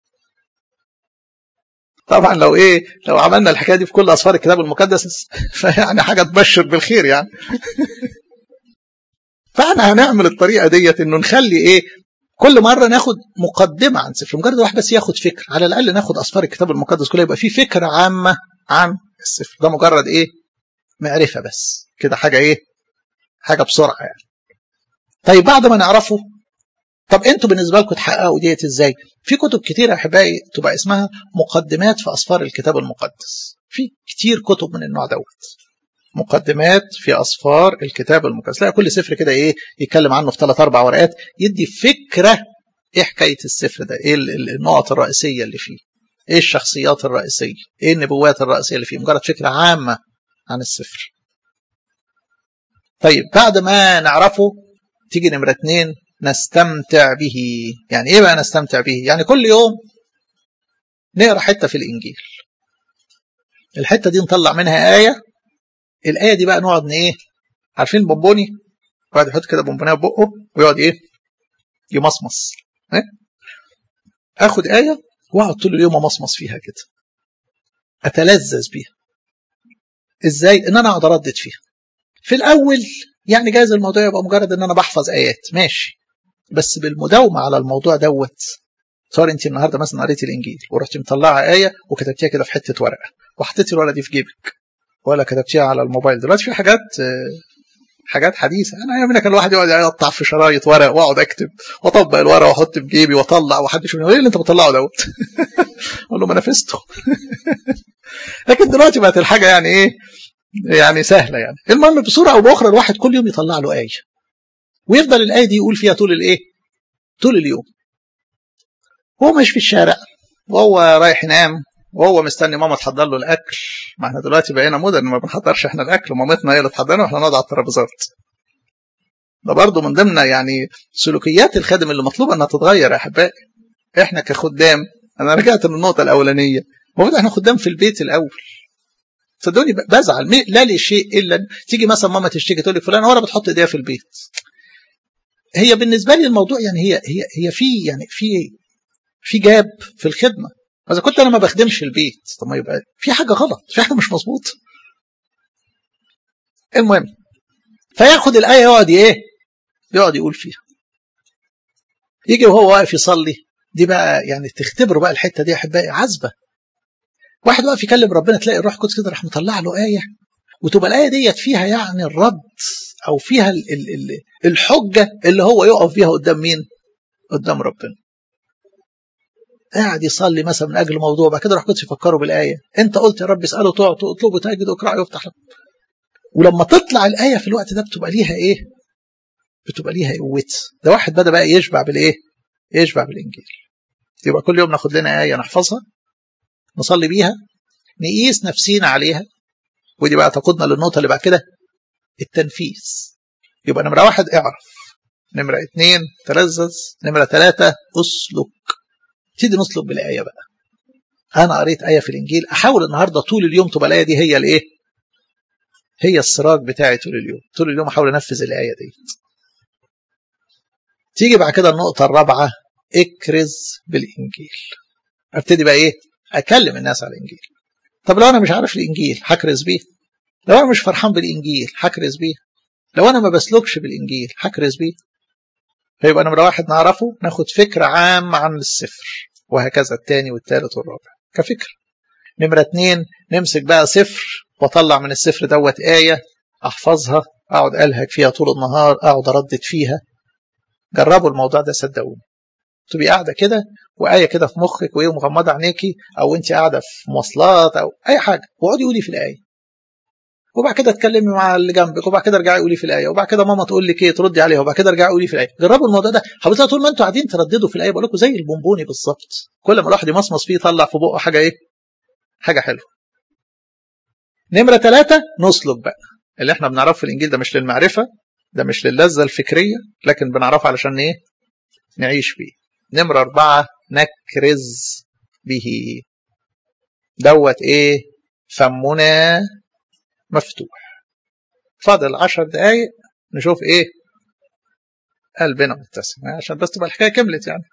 طبعا لو ايه لو عملنا الحكايه دي في كل اسفار الكتاب المقدس فيعني حاجه تبشر بالخير يعني فاحنا هنعمل الطريقه ديت انه نخلي ايه كل مره ناخد مقدمه عن سفر مجرد واحد بس ياخد فكره على الاقل ناخد اسفار الكتاب المقدس كلها يبقى في فكره عامه عن السفر ده مجرد ايه معرفه بس كده حاجه ايه حاجه بسرعه يعني طيب بعد ما نعرفه طب انتوا بالنسبه لكم تحققوا ديت ازاي في كتب كتير يا احبائي تبقى اسمها مقدمات في اسفار الكتاب المقدس في كتير كتب من النوع دوت مقدمات في اسفار الكتاب المقدس تلاقي كل سفر كده ايه يتكلم عنه في ثلاث اربع ورقات يدي فكره ايه حكايه السفر ده ايه النقط الرئيسيه اللي فيه ايه الشخصيات الرئيسيه ايه النبوات الرئيسيه اللي فيه مجرد فكره عامه عن السفر طيب بعد ما نعرفه تيجي نمره اتنين نستمتع به يعني ايه بقى نستمتع به يعني كل يوم نقرا حته في الانجيل الحته دي نطلع منها ايه الايه دي بقى نقعد ايه عارفين البونبوني يقعد يحط كده بونبونيه في بقه ويقعد ايه يمصمص إيه؟ اخد ايه واقعد طول اليوم امصمص فيها كده اتلذذ بيها ازاي ان انا اقعد اردد فيها في الاول يعني جايز الموضوع يبقى مجرد ان انا بحفظ ايات ماشي بس بالمداومه على الموضوع دوت صار انت النهارده مثلا قريتي الانجيل ورحتي مطلعه ايه وكتبتيها كده في حته ورقه وحطيتي الورقه دي في جيبك ولا كتبتيها على الموبايل دلوقتي في حاجات حاجات حديثه انا ايامنا كان الواحد يقعد يقطع في شرايط ورق واقعد اكتب واطبق الورقه واحط في جيبي واطلع وحدش يقول ايه اللي انت بتطلعه دوت اقول له ما نفسته لكن دلوقتي بقت الحاجه يعني ايه يعني سهله يعني المهم بصوره او باخرى الواحد كل يوم يطلع له ايه ويفضل الايه دي يقول فيها طول الايه طول اليوم وهو ماشي في الشارع وهو رايح ينام وهو مستني ماما تحضر له الاكل ما احنا دلوقتي بقينا مودرن ما بنحضرش احنا الاكل ومامتنا هي اللي تحضرنا واحنا نقعد على الترابيزات ده برضه من ضمن يعني سلوكيات الخادم اللي مطلوبه انها تتغير يا احبائي احنا كخدام انا رجعت للنقطه الاولانيه المفروض احنا خدام في البيت الاول صدقوني بزعل لا لشيء الا تيجي مثلا ماما تشتكي تقول لي فلان ولا بتحط ايديها في البيت هي بالنسبه لي الموضوع يعني هي هي هي في يعني في في جاب في الخدمه اذا كنت انا ما بخدمش البيت طب ما يبقى في حاجه غلط في حاجه مش مظبوطه المهم فياخد الايه يقعد ايه يقعد يقول فيها يجي وهو واقف يصلي دي بقى يعني تختبروا بقى الحته دي يا احبائي عذبه واحد واقف يكلم ربنا تلاقي الروح القدس كده راح مطلع له ايه وتبقى الايه ديت فيها يعني الرد او فيها ال ال ال الحجه اللي هو يقف بيها قدام مين؟ قدام ربنا. قاعد يصلي مثلا من اجل موضوع بعد كده روح قدس يفكروا بالايه انت قلت يا رب اساله تعطوا اطلبوا تجدوا اقرأوا يفتح لكم ولما تطلع الايه في الوقت ده بتبقى ليها ايه؟ بتبقى ليها قوتها ده واحد بدا بقى يشبع بالايه؟ يشبع بالانجيل يبقى كل يوم ناخد لنا ايه نحفظها نصلي بيها نقيس نفسينا عليها ودي بقى تقودنا للنقطه اللي بعد كده التنفيذ يبقى نمره واحد اعرف نمره اثنين تلذذ نمره ثلاثه اسلك نبتدي نسلك بالايه بقى انا قريت ايه في الانجيل احاول النهارده طول اليوم تبقى الايه دي هي الايه هي السراج بتاعي طول اليوم طول اليوم احاول انفذ الايه دي تيجي بعد كده النقطه الرابعه اكرز بالانجيل ابتدي بقى ايه اكلم الناس على الانجيل طب لو انا مش عارف الانجيل هكرز بيه لو انا مش فرحان بالانجيل هكرز بيه لو انا ما بسلكش بالانجيل هكرز بيه فيبقى نمره واحد نعرفه ناخد فكره عامه عن السفر وهكذا الثاني والثالث والرابع كفكره نمره اتنين نمسك بقى سفر واطلع من السفر دوت ايه احفظها اقعد الهج فيها طول النهار اقعد اردد فيها جربوا الموضوع ده صدقوني تبقي قاعده كده وايه كده في مخك وايه مغمضه عينيكي او انت قاعده في مواصلات او اي حاجه واقعدي قولي في الايه وبعد كده اتكلمي مع اللي جنبك وبعد كده ارجعي قولي في الايه وبعد كده ماما تقول لك ايه تردي عليها وبعد كده ارجعي قولي في الايه جربوا الموضوع ده حضرتك طول ما انتوا قاعدين ترددوا في الايه بقول لكم زي البونبوني بالظبط كل ما الواحد يمصمص فيه يطلع في بقه حاجه ايه حاجه حلوه نمره ثلاثة نسلك بقى اللي احنا بنعرفه في الانجيل ده مش للمعرفه ده مش للذه الفكريه لكن بنعرفه علشان ايه نعيش بيه نمرة أربعة نكرز به دوت إيه فمنا مفتوح فاضل عشر دقايق نشوف إيه قلبنا متسم عشان بس تبقى الحكاية كملت يعني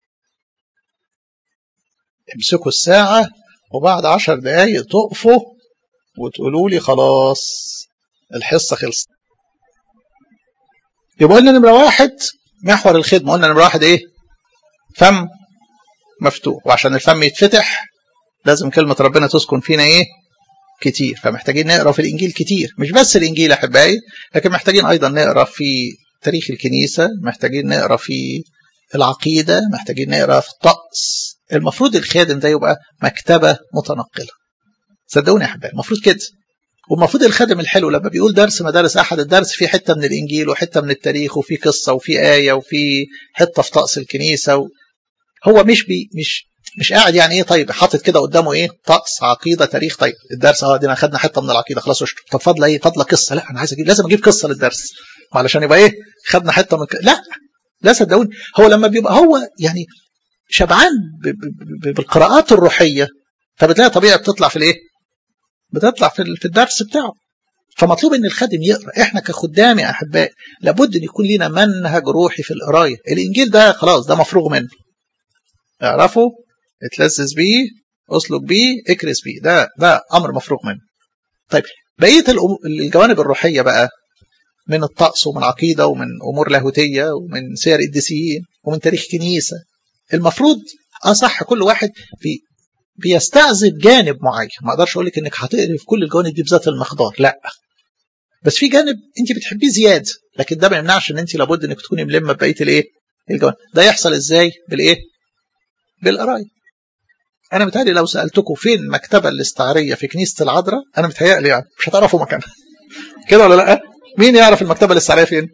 امسكوا الساعة وبعد عشر دقايق تقفوا وتقولوا لي خلاص الحصة خلصت يبقى قلنا نمرة واحد محور الخدمة قلنا نمرة واحد إيه فم مفتوح وعشان الفم يتفتح لازم كلمة ربنا تسكن فينا ايه كتير فمحتاجين نقرا في الانجيل كتير مش بس الانجيل احبائي لكن محتاجين ايضا نقرا في تاريخ الكنيسة محتاجين نقرا في العقيدة محتاجين نقرا في الطقس المفروض الخادم ده يبقى مكتبة متنقلة صدقوني يا احبائي المفروض كده والمفروض الخادم الحلو لما بيقول درس مدارس احد الدرس في حته من الانجيل وحته من التاريخ وفي قصه وفي ايه وفي حته في طقس الكنيسه و... هو مش بي مش مش قاعد يعني ايه طيب حاطط كده قدامه ايه طقس عقيده تاريخ طيب الدرس اه دينا خدنا حته من العقيده خلاص اشطب طب فاضله ايه فاضله قصه لا انا عايز اجيب لازم اجيب قصه للدرس علشان يبقى ايه خدنا حته من ك... لا لا صدقوني هو لما بيبقى هو يعني شبعان بالقراءات الروحيه فبتلاقي طبيعي بتطلع في الايه؟ بتطلع في الدرس بتاعه فمطلوب ان الخادم يقرا احنا كخدام يا احبائي لابد ان يكون لنا منهج روحي في القرايه الانجيل ده خلاص ده مفروغ منه اعرفه اتلذذ بيه اسلك بيه اكرس بيه ده ده امر مفروغ منه طيب بقيه الجوانب الروحيه بقى من الطقس ومن عقيده ومن امور لاهوتيه ومن سير قديسيين ومن تاريخ كنيسه المفروض اه صح كل واحد في بيستعذب جانب معين ما اقدرش اقول لك انك هتقري في كل الجوانب دي بذات المقدار لا بس في جانب انت بتحبيه زياده لكن ده ما يمنعش ان انت لابد انك تكوني ملمه بقيه الايه الجوانب ده يحصل ازاي بالايه بالقرايه انا متهيألي لو سالتكم فين المكتبه الاستعاريه في كنيسه العذراء انا متهيألي يعني مش هتعرفوا مكانها كده ولا لا مين يعرف المكتبه الاستعاريه فين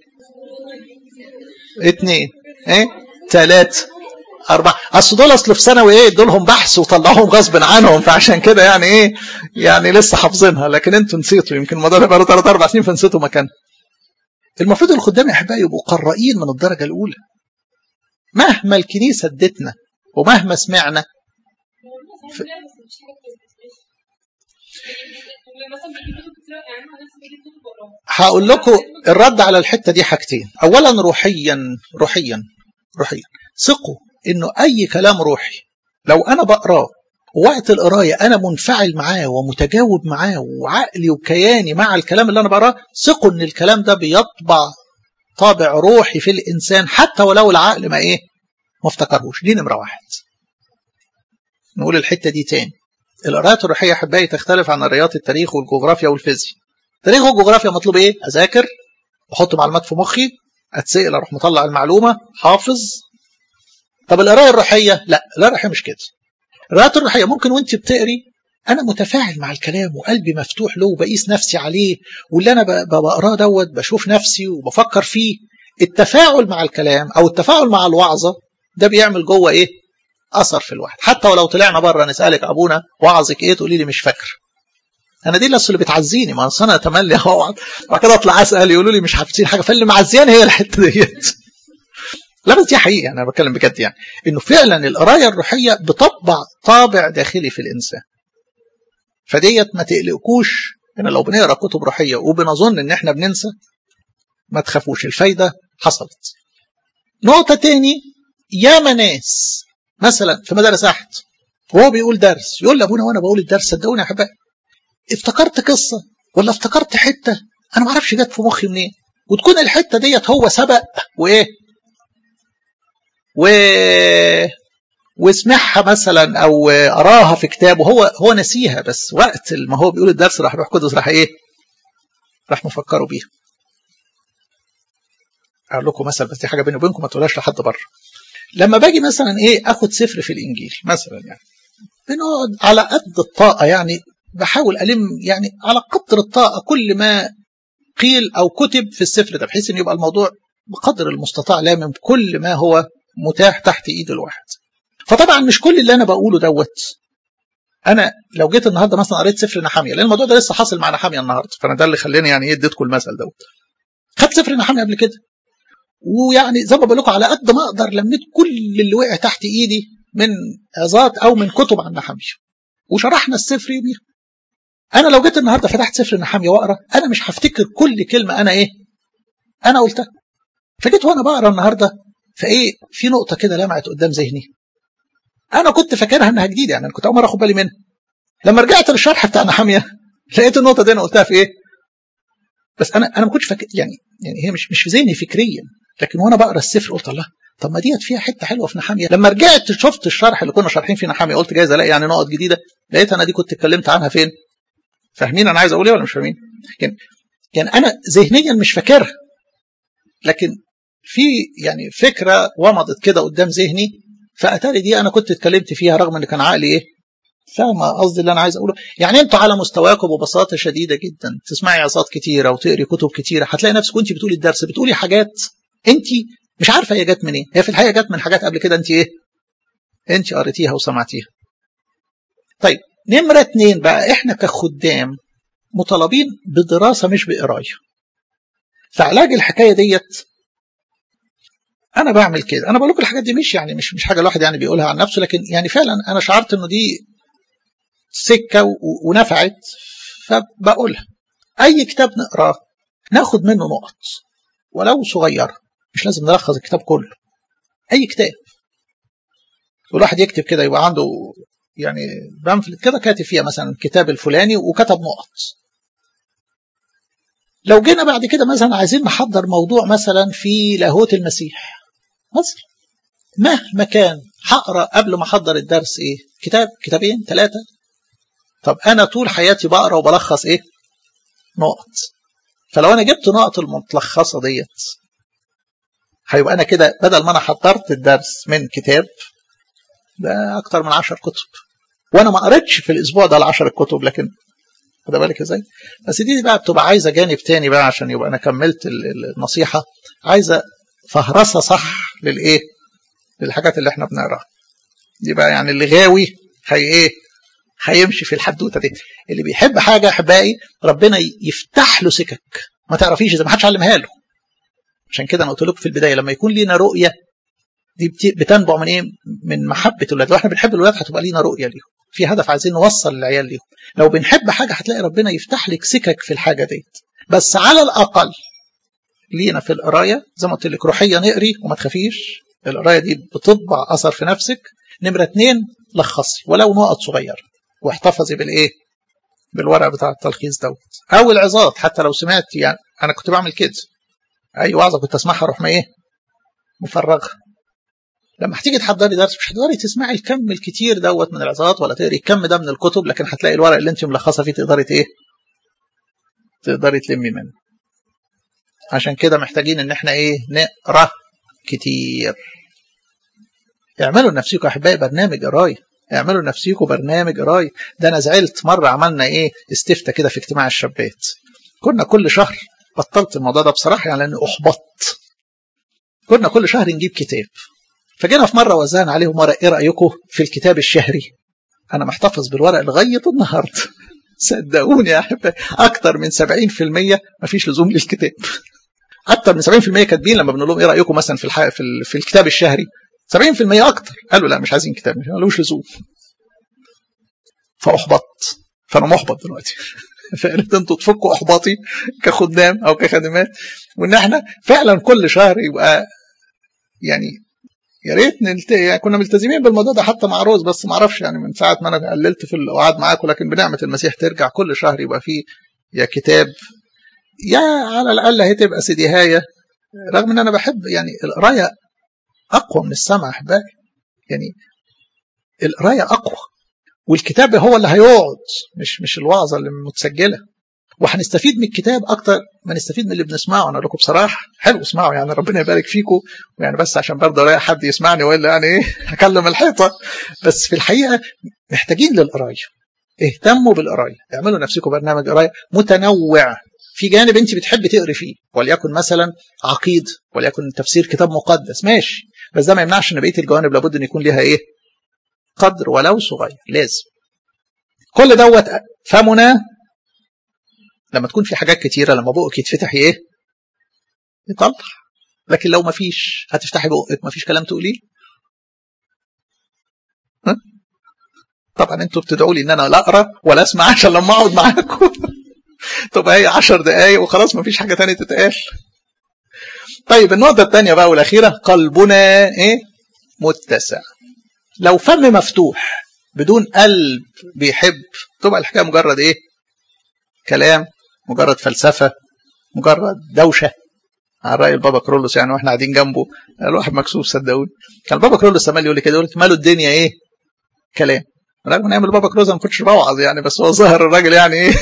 اثنين ايه ثلاثه أربعة أصل دول أصل في ثانوي إيه دولهم بحث وطلعوهم غصب عنهم فعشان كده يعني إيه يعني لسه حافظينها لكن أنتوا نسيتوا يمكن الموضوع ده بقاله ثلاث أربع سنين فنسيتوا مكانها. المفروض الخدام يا أحبائي يبقوا قرائين من الدرجة الأولى. مهما الكنيسة ادتنا ومهما سمعنا ف... هقول لكم الرد على الحته دي حاجتين اولا روحيا روحيا روحيا ثقوا انه اي كلام روحي لو انا بقراه ووقت القرايه انا منفعل معاه ومتجاوب معاه وعقلي وكياني مع الكلام اللي انا بقراه ثقوا ان الكلام ده بيطبع طابع روحي في الانسان حتى ولو العقل ما ايه ما افتكرهوش دي نمره واحد نقول الحته دي تاني القراءات الروحيه يا احبائي تختلف عن قراءات التاريخ والجغرافيا والفيزياء التاريخ والجغرافيا مطلوب ايه اذاكر احط معلومات في مخي اتسال اروح مطلع المعلومه حافظ طب القرايه الروحيه لا القرايه الروحيه مش كده القراءات الروحيه ممكن وانت بتقري انا متفاعل مع الكلام وقلبي مفتوح له وبقيس نفسي عليه واللي انا بقراه دوت بشوف نفسي وبفكر فيه التفاعل مع الكلام او التفاعل مع الوعظه ده بيعمل جوه ايه اثر في الواحد حتى ولو طلعنا بره نسالك ابونا وعظك ايه تقولي لي مش فاكر انا دي اللي بتعزيني ما انا اتملي اوعظ وبعد كده اطلع اسال يقولوا لي مش حافظين حاجه فاللي معزياني هي الحته ديت لا بس دي حقيقه انا بتكلم بجد يعني انه فعلا القرايه الروحيه بتطبع طابع داخلي في الانسان فديت ما تقلقوش ان لو بنقرا كتب روحيه وبنظن ان احنا بننسى ما تخافوش الفايده حصلت نقطه تاني ياما ناس مثلا في مدارس احد وهو بيقول درس يقول لابونا وانا بقول الدرس صدقوني يا احبائي افتكرت قصه ولا افتكرت حته انا ما اعرفش جت في مخي منين وتكون الحته ديت هو سبق وايه و وسمعها مثلا او قراها في كتاب وهو هو نسيها بس وقت ما هو بيقول الدرس راح روح قدس راح ايه راح مفكروا بيها اقول لكم مثلا بس دي حاجه بيني وبينكم ما تقولهاش لحد بره لما باجي مثلا ايه اخد سفر في الانجيل مثلا يعني بنقعد على قد الطاقه يعني بحاول الم يعني على قدر الطاقه كل ما قيل او كتب في السفر ده بحيث ان يبقى الموضوع بقدر المستطاع لامم كل ما هو متاح تحت ايد الواحد فطبعا مش كل اللي انا بقوله دوت انا لو جيت النهارده مثلا قريت سفر نحاميه لان الموضوع ده لسه حاصل مع نحاميه النهارده فانا ده اللي خلاني يعني ايه اديتكم المثل دوت خدت سفر نحاميه قبل كده ويعني زي ما بقول لكم على قد ما اقدر لميت كل اللي وقع تحت ايدي من عظات او من كتب عن نحاميه وشرحنا السفر بيها انا لو جيت النهارده فتحت سفر نحاميه واقرا انا مش هفتكر كل كلمه انا ايه انا قلتها فجيت وانا بقرا النهارده فايه في نقطه كده لمعت قدام ذهني انا كنت فاكرها انها جديده يعني انا كنت اول مره اخد بالي منها لما رجعت للشرح بتاع نحاميه لقيت النقطه دي انا قلتها في ايه بس انا انا ما كنتش فاكر يعني يعني هي مش مش في ذهني فكريا لكن وانا بقرا السفر قلت الله طب ما ديت فيها حته حلوه في نحاميه لما رجعت شفت الشرح اللي كنا شارحين فيه نحاميه قلت جايز الاقي يعني نقط جديده لقيت انا دي كنت اتكلمت عنها فين فاهمين انا عايز اقول ايه ولا مش فاهمين يعني يعني انا ذهنيا مش فاكرها لكن في يعني فكره ومضت كده قدام ذهني فاتاري دي انا كنت اتكلمت فيها رغم ان كان عقلي ايه فاهم قصدي اللي انا عايز اقوله يعني انتوا على مستواكم ببساطه شديده جدا تسمعي عظات كتيره وتقري كتب كتيره هتلاقي نفسك وانت بتقولي الدرس بتقولي حاجات انت مش عارفه هي جت منين إيه؟ هي في الحقيقه جت من حاجات قبل كده انت ايه انت قريتيها وسمعتيها طيب نمره اتنين بقى احنا كخدام مطالبين بدراسه مش بقرايه فعلاج الحكايه ديت انا بعمل كده انا بقول لكم الحاجات دي مش يعني مش مش حاجه الواحد يعني بيقولها عن نفسه لكن يعني فعلا انا شعرت انه دي سكه ونفعت فبقولها اي كتاب نقراه ناخد منه نقط ولو صغيره مش لازم نلخص الكتاب كله اي كتاب والواحد يكتب كده يبقى عنده يعني بامفلت كده كاتب فيها مثلا الكتاب الفلاني وكتب نقط لو جينا بعد كده مثلا عايزين نحضر موضوع مثلا في لاهوت المسيح مثلا مهما كان هقرا قبل ما احضر الدرس ايه كتاب كتابين ثلاثه طب انا طول حياتي بقرا وبلخص ايه نقط فلو انا جبت نقط المتلخصه ديت هيبقى انا كده بدل ما انا حضرت الدرس من كتاب ده اكتر من عشر كتب وانا ما قريتش في الاسبوع ده العشر الكتب لكن خد بالك ازاي بس دي بقى بتبقى عايزه جانب تاني بقى عشان يبقى انا كملت النصيحه عايزه فهرسه صح للايه للحاجات اللي احنا بنقراها دي بقى يعني اللي غاوي هي ايه هيمشي في الحدوته دي اللي بيحب حاجه احبائي ربنا يفتح له سكك ما تعرفيش اذا ما حدش علمها له عشان كده انا قلت لكم في البدايه لما يكون لينا رؤيه دي بتنبع من ايه من محبه الاولاد لو احنا بنحب الاولاد هتبقى لينا رؤيه ليهم في هدف عايزين نوصل للعيال ليهم لو بنحب حاجه هتلاقي ربنا يفتح لك سكك في الحاجه ديت بس على الاقل لينا في القرايه زي ما قلت لك روحيا نقري وما تخافيش القرايه دي بتطبع اثر في نفسك نمره اثنين لخصي ولو نقط صغيره واحتفظي بالايه بالورق بتاع التلخيص دوت او العظات حتى لو سمعت يعني انا كنت بعمل كده اي وعظه كنت اسمعها اروح ما ايه مفرغه لما هتيجي تحضري درس مش هتقدري تسمعي الكم الكتير دوت من العظات ولا تقري الكم ده من الكتب لكن هتلاقي الورق اللي انت ملخصه فيه تقدري ايه تقدري تلمي منه عشان كده محتاجين ان احنا ايه نقرا كتير اعملوا لنفسكم احبائي برنامج قرايه اعملوا لنفسكم برنامج قرايه ده انا زعلت مره عملنا ايه استفتى كده في اجتماع الشابات كنا كل شهر بطلت الموضوع ده بصراحه يعني لاني احبطت كنا كل شهر نجيب كتاب فجينا في مره وزعنا عليهم ورق ايه رايكم في الكتاب الشهري انا محتفظ بالورق لغايه النهارده صدقوني يا احبائي اكتر من 70% مفيش لزوم للكتاب اكتر من 70% كاتبين لما بنقول لهم ايه رايكم مثلا في الح... في, ال... في الكتاب الشهري 70% اكتر قالوا لا مش عايزين كتاب مش ملوش لزوم فاحبطت فانا محبط دلوقتي فقلت انتوا تفكوا احباطي كخدام او كخادمات وان احنا فعلا كل شهر يبقى يعني يا ريت نلت... يعني كنا ملتزمين بالموضوع ده حتى مع روز بس ما اعرفش يعني من ساعه ما انا قللت في القعاد معاكم لكن بنعمه المسيح ترجع كل شهر يبقى فيه يا كتاب يا على الاقل هتبقى سيديهايه رغم ان انا بحب يعني القرايه اقوى من السمع احبائي يعني القرايه اقوى والكتاب هو اللي هيقعد مش مش الوعظه اللي متسجله وهنستفيد من الكتاب اكتر ما نستفيد من اللي بنسمعه انا لكم بصراحه حلو اسمعوا يعني ربنا يبارك فيكم يعني بس عشان برضه الاقي حد يسمعني والا يعني ايه هكلم الحيطه بس في الحقيقه محتاجين للقرايه اهتموا بالقرايه اعملوا نفسكم برنامج قرايه متنوع في جانب انت بتحبي تقري فيه وليكن مثلا عقيد وليكن تفسير كتاب مقدس ماشي بس ده ما يمنعش ان بقيه الجوانب لابد ان يكون ليها ايه قدر ولو صغير لازم كل دوت فمنا لما تكون في حاجات كتيرة لما بقك يتفتح ايه يطلع لكن لو ما فيش هتفتحي بقك ما فيش كلام تقوليه ها؟ طبعا انتوا بتدعوا لي ان انا لا اقرا ولا اسمع عشان لما اقعد معاكم تبقى هي 10 دقايق وخلاص ما فيش حاجه ثانيه تتقال طيب النقطه الثانيه بقى والاخيره قلبنا ايه متسع لو فم مفتوح بدون قلب بيحب تبقى الحكايه مجرد ايه كلام مجرد فلسفه مجرد دوشه على راي البابا كرولوس يعني واحنا قاعدين جنبه الواحد مكسوف صدقوني كان البابا كرولوس عمال يقول لي كده يقول ماله الدنيا ايه كلام رغم ان ايام البابا كرولوس ما كنتش بوعظ يعني بس هو ظاهر الراجل يعني ايه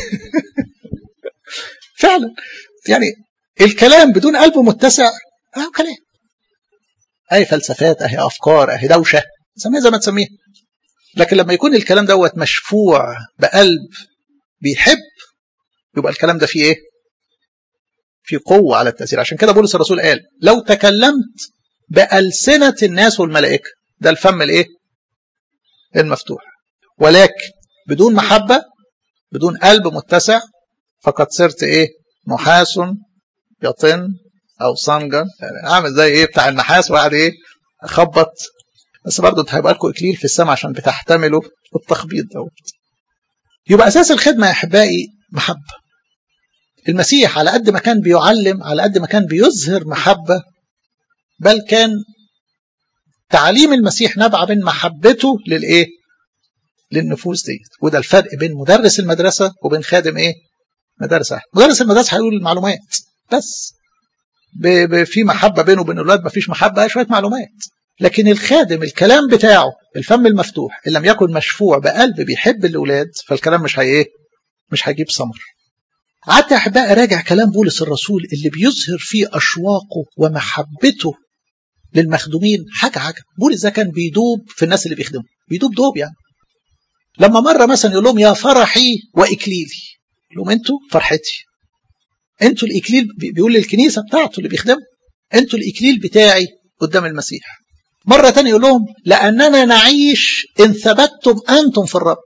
فعلا يعني الكلام بدون قلب متسع اه كلام اي فلسفات اهي افكار اهي دوشه سميها زي ما تسميها لكن لما يكون الكلام دوت مشفوع بقلب بيحب يبقى الكلام ده فيه ايه في قوة على التأثير عشان كده بولس الرسول قال لو تكلمت بألسنة الناس والملائكة ده الفم الايه المفتوح ولكن بدون محبة بدون قلب متسع فقد صرت ايه نحاس يطن او صنجا يعني اعمل زي ايه بتاع النحاس وقاعد ايه اخبط بس برضه انت هيبقى لكم اكليل في السماء عشان بتحتملوا التخبيط دوت يبقى اساس الخدمه يا احبائي محبه المسيح على قد ما كان بيعلم على قد ما كان بيظهر محبه بل كان تعليم المسيح نبع من محبته للايه للنفوس ديت وده الفرق بين مدرس المدرسه وبين خادم ايه مدرسه مدرس المدرسه هيقول المعلومات بس ب ب في محبه بينه وبين الاولاد مفيش محبه شويه معلومات لكن الخادم الكلام بتاعه الفم المفتوح ان لم يكن مشفوع بقلب بيحب الاولاد فالكلام مش هي ايه مش هيجيب ثمر قعدت يا احبائي اراجع كلام بولس الرسول اللي بيظهر فيه اشواقه ومحبته للمخدومين حاجه عجب بولس ده كان بيدوب في الناس اللي بيخدموا بيدوب دوب يعني لما مره مثلا يقول لهم يا فرحي واكليلي يقول لهم انتوا فرحتي انتوا الاكليل بيقول للكنيسه بتاعته اللي بيخدموا انتوا الاكليل بتاعي قدام المسيح مره ثانيه يقول لهم لاننا نعيش ان ثبتتم انتم في الرب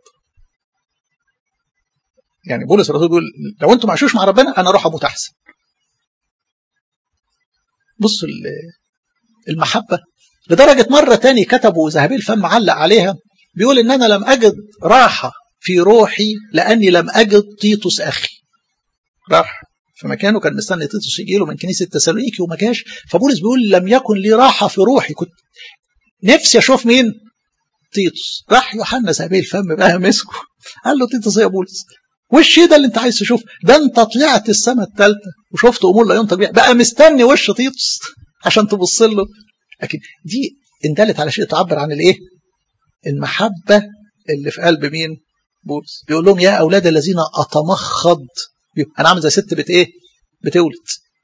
يعني بولس الرسول بيقول لو انتم معشوش مع ربنا انا اروح اموت احسن بصوا المحبه لدرجه مره تاني كتبوا ذهبي الفم علق عليها بيقول ان انا لم اجد راحه في روحي لاني لم اجد تيتوس اخي راح في مكانه كان مستني تيتوس يجي له من كنيسه تسالونيكي وما جاش فبولس بيقول لم يكن لي راحه في روحي كنت نفسي اشوف مين تيتوس راح يوحنا ذهبي الفم بقى مسكه قال له تيتوس يا بولس وش ده اللي انت عايز تشوف ده انت طلعت السماء الثالثه وشفت امور لا ينطق بيها بقى مستني وش تيتوس عشان تبص له لكن دي ان دلت على شيء تعبر عن الايه المحبه اللي في قلب مين بولس بيقول لهم يا اولاد الذين اتمخض انا عامل زي ست بت ايه بتولد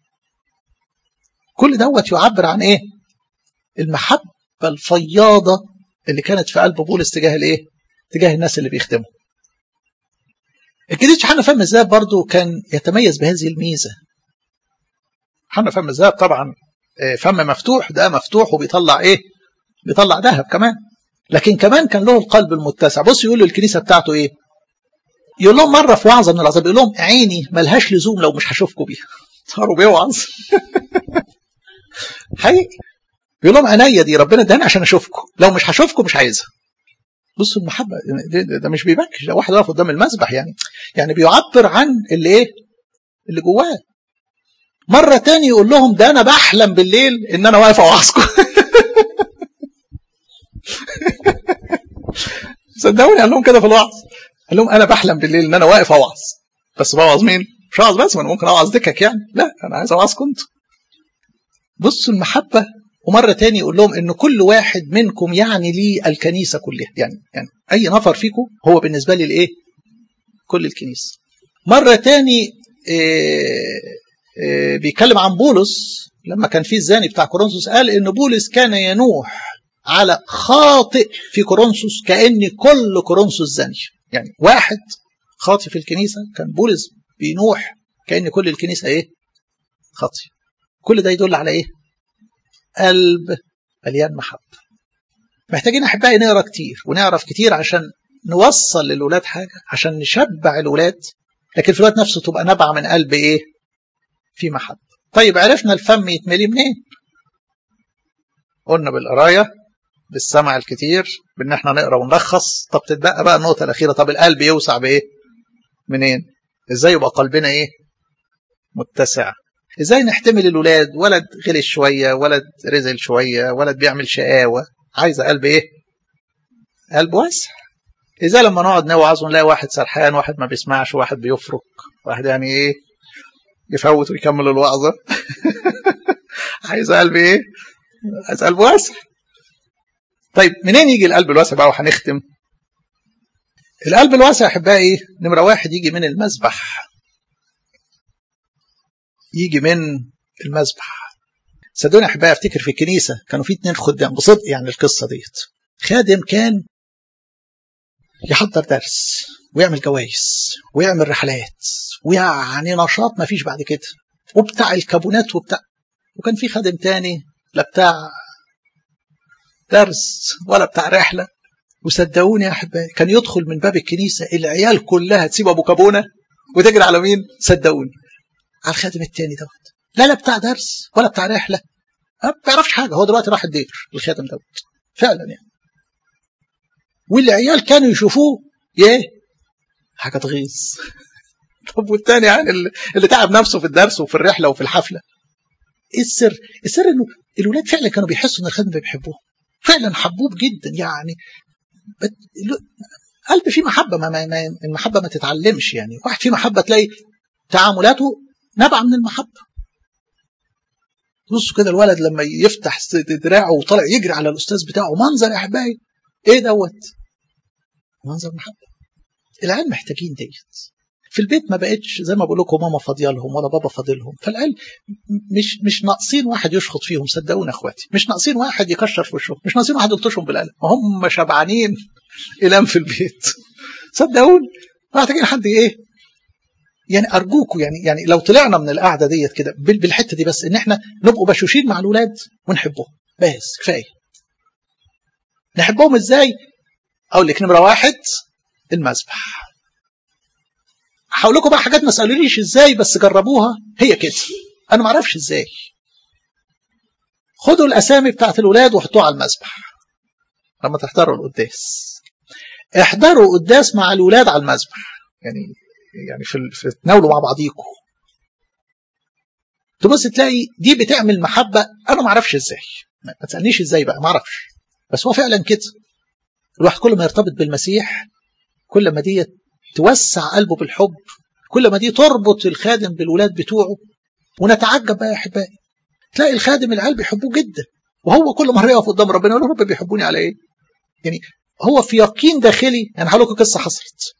كل دوت يعبر عن ايه المحبه الفياضه اللي كانت في قلب بولس تجاه الايه تجاه الناس اللي بيخدموا الجديد يوحنا فم الذهب برضه كان يتميز بهذه الميزه يوحنا فم الذهب طبعا فم مفتوح ده مفتوح وبيطلع ايه بيطلع ذهب كمان لكن كمان كان له القلب المتسع بص يقول للكنيسه بتاعته ايه يقول لهم مره في وعظه من العظات بيقول لهم عيني ملهاش لزوم لو مش هشوفكم بيها صاروا بيوعظ حقيقي بيقول لهم عينيا دي ربنا اداني عشان اشوفكم لو مش هشوفكم مش عايزها بصوا المحبه ده, ده مش بيبكش ده واحد واقف قدام المسبح يعني يعني بيعبر عن اللي ايه اللي جواه مره تاني يقول لهم ده انا بحلم بالليل ان انا واقف اوعظكم صدقوني قال لهم كده في الوعظ قال لهم انا بحلم بالليل ان انا واقف اوعظ بس بوعظ مين مش اوعظ بس ما انا ممكن اوعظ دكك يعني لا انا عايز اوعظكم انتوا بصوا المحبه ومرة تاني يقول لهم ان كل واحد منكم يعني لي الكنيسة كلها يعني يعني اي نفر فيكم هو بالنسبة لي الايه كل الكنيسة مرة تاني إيه إيه بيتكلم عن بولس لما كان في الزاني بتاع كورنثوس قال ان بولس كان ينوح على خاطئ في كورنثوس كأن كل كورنثوس زاني يعني واحد خاطئ في الكنيسة كان بولس بينوح كأن كل الكنيسة ايه خاطئ كل ده يدل على ايه قلب مليان محبة محتاجين أحبائي نقرا كتير ونعرف كتير عشان نوصل للولاد حاجة عشان نشبع الولاد لكن في الوقت نفسه تبقى نبع من قلب إيه في محبة طيب عرفنا الفم يتملي منين قلنا بالقراية بالسمع الكتير بان احنا نقرا ونلخص طب تتبقى بقى النقطة الأخيرة طب القلب يوسع بإيه منين ازاي يبقى قلبنا ايه متسع ازاي نحتمل الولاد ولد غلس شويه ولد رزل شويه ولد بيعمل شقاوه عايزه قلب ايه قلب واسع ازاي لما نقعد نوعظ ونلاقي واحد سرحان واحد ما بيسمعش واحد بيفرك واحد يعني ايه يفوت ويكمل الوعظه عايز قلب ايه عايز قلب واسع طيب منين يجي القلب الواسع بقى وهنختم القلب الواسع احبائي نمره واحد يجي من المذبح يجي من المذبح صدقوني احبائي افتكر في الكنيسه كانوا في اتنين خدام بصدق يعني القصه ديت خادم كان يحضر درس ويعمل جوائز ويعمل رحلات ويعني نشاط ما فيش بعد كده وبتاع الكابونات وبتاع وكان في خادم تاني لا بتاع درس ولا بتاع رحله وصدقوني يا احبائي كان يدخل من باب الكنيسه العيال كلها تسيب ابو كابونه وتجري على مين؟ صدقوني على الخادم التاني دوت لا لا بتاع درس ولا بتاع رحله ما بيعرفش حاجه هو دلوقتي راح الدير الخاتم دوت فعلا يعني والعيال كانوا يشوفوه ايه حاجه تغيظ طب والتاني يعني اللي تعب نفسه في الدرس وفي الرحله وفي الحفله ايه السر؟ السر انه الولاد فعلا كانوا بيحسوا ان الخادم ده بيحبوه فعلا حبوب جدا يعني قلب فيه محبه ما, ما, ما المحبه ما تتعلمش يعني واحد فيه محبه تلاقي تعاملاته نبع من المحبه بصوا كده الولد لما يفتح دراعه وطالع يجري على الاستاذ بتاعه منظر يا احبائي ايه دوت منظر محبه العيال محتاجين ديت في البيت ما بقتش زي ما بقول لكم ماما فاضيه لهم ولا بابا فاضلهم فالعيال مش مش ناقصين واحد يشخط فيهم صدقوني اخواتي مش ناقصين واحد يكشر في وشهم مش ناقصين واحد يلطشهم بالقلم هم شبعانين الام في البيت صدقوني محتاجين حد ايه يعني ارجوكم يعني يعني لو طلعنا من القعده ديت كده بالحته دي بس ان احنا نبقوا بشوشين مع الاولاد ونحبهم بس كفايه نحبهم ازاي اقول لك نمره واحد المذبح هقول لكم بقى حاجات ما تسالونيش ازاي بس جربوها هي كده انا ما اعرفش ازاي خدوا الاسامي بتاعت الاولاد وحطوها على المذبح لما تحضروا القداس احضروا قداس مع الاولاد على المذبح يعني يعني في في تناولوا مع بعضيكم تبص تلاقي دي بتعمل محبه انا ما اعرفش ازاي ما تسالنيش ازاي بقى ما اعرفش بس هو فعلا كده الواحد كل ما يرتبط بالمسيح كل ما دي توسع قلبه بالحب كل ما دي تربط الخادم بالولاد بتوعه ونتعجب بقى يا احبائي تلاقي الخادم العيال بيحبوه جدا وهو كل مره يقف قدام ربنا يقول رب بيحبوني على ايه؟ يعني هو في يقين داخلي يعني هقول لكم قصه حصلت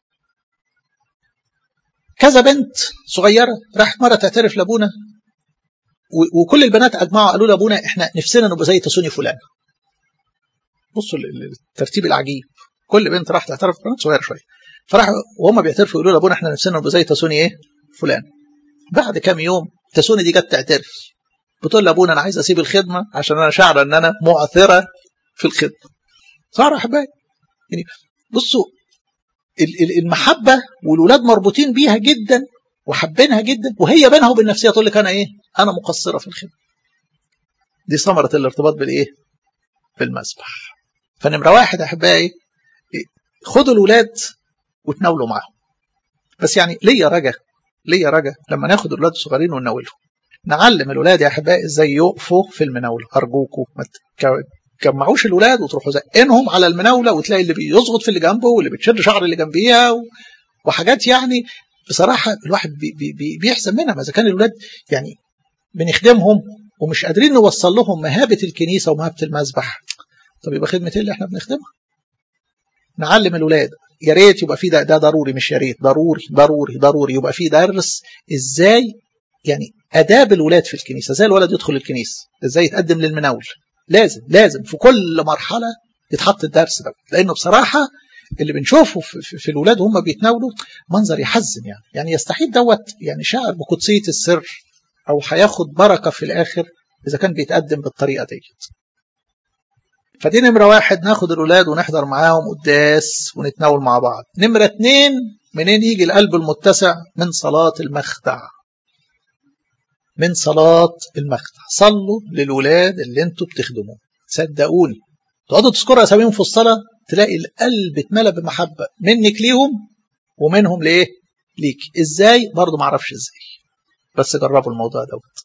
كذا بنت صغيره راحت مره تعترف لابونا وكل البنات اجمعوا قالوا لابونا احنا نفسنا نبقى زي تسوني فلان بصوا الترتيب العجيب كل بنت راحت تعترف بنات صغيره شويه فراح وهم بيعترفوا يقولوا لابونا احنا نفسنا نبقى زي تسوني ايه فلان بعد كام يوم تسوني دي جت تعترف بتقول لابونا انا عايز اسيب الخدمه عشان انا شاعره ان انا معثره في الخدمه صار يا احبائي يعني بصوا المحبه والولاد مربوطين بيها جدا وحابينها جدا وهي بينها وبين نفسها تقول لك انا ايه انا مقصره في الخدمه دي ثمره الارتباط بالايه بالمسبح فنمره واحد يا احبائي خدوا الولاد وتناولوا معاهم بس يعني ليا رجا ليا رجا لما ناخد الولاد الصغيرين ونناولهم نعلم الولاد يا احبائي ازاي يقفوا في المناوله ارجوكم ما تجمعوش الولاد وتروحوا زقينهم على المناوله وتلاقي اللي بيزغط في اللي جنبه واللي بتشد شعر اللي جنبيها و... وحاجات يعني بصراحه الواحد بي بي بي بيحزن منها ما اذا كان الولاد يعني بنخدمهم ومش قادرين نوصل لهم مهابه الكنيسه ومهابه المذبح طب يبقى خدمه ايه اللي احنا بنخدمها؟ نعلم الولاد يا ريت يبقى في ده, ده ضروري مش يا ريت ضروري ضروري ضروري يبقى في درس ازاي يعني اداب الولاد في الكنيسه ازاي الولد يدخل الكنيسه ازاي يتقدم للمناول لازم لازم في كل مرحله يتحط الدرس ده لانه بصراحه اللي بنشوفه في, في, في الولاد وهم بيتناولوا منظر يحزن يعني يعني يستحيل دوت يعني شاعر بقدسيه السر او هياخد بركه في الاخر اذا كان بيتقدم بالطريقه ديت فدي نمرة واحد ناخد الأولاد ونحضر معاهم قداس ونتناول مع بعض نمرة اتنين منين يجي القلب المتسع من صلاة المخدع من صلاة المخدع صلوا للولاد اللي انتوا بتخدموه صدقوني تقعدوا تذكروا اساميهم في الصلاة تلاقي القلب اتملى بمحبة منك ليهم ومنهم لإيه؟ ليك ازاي؟ برضه ما اعرفش ازاي بس جربوا الموضوع دوت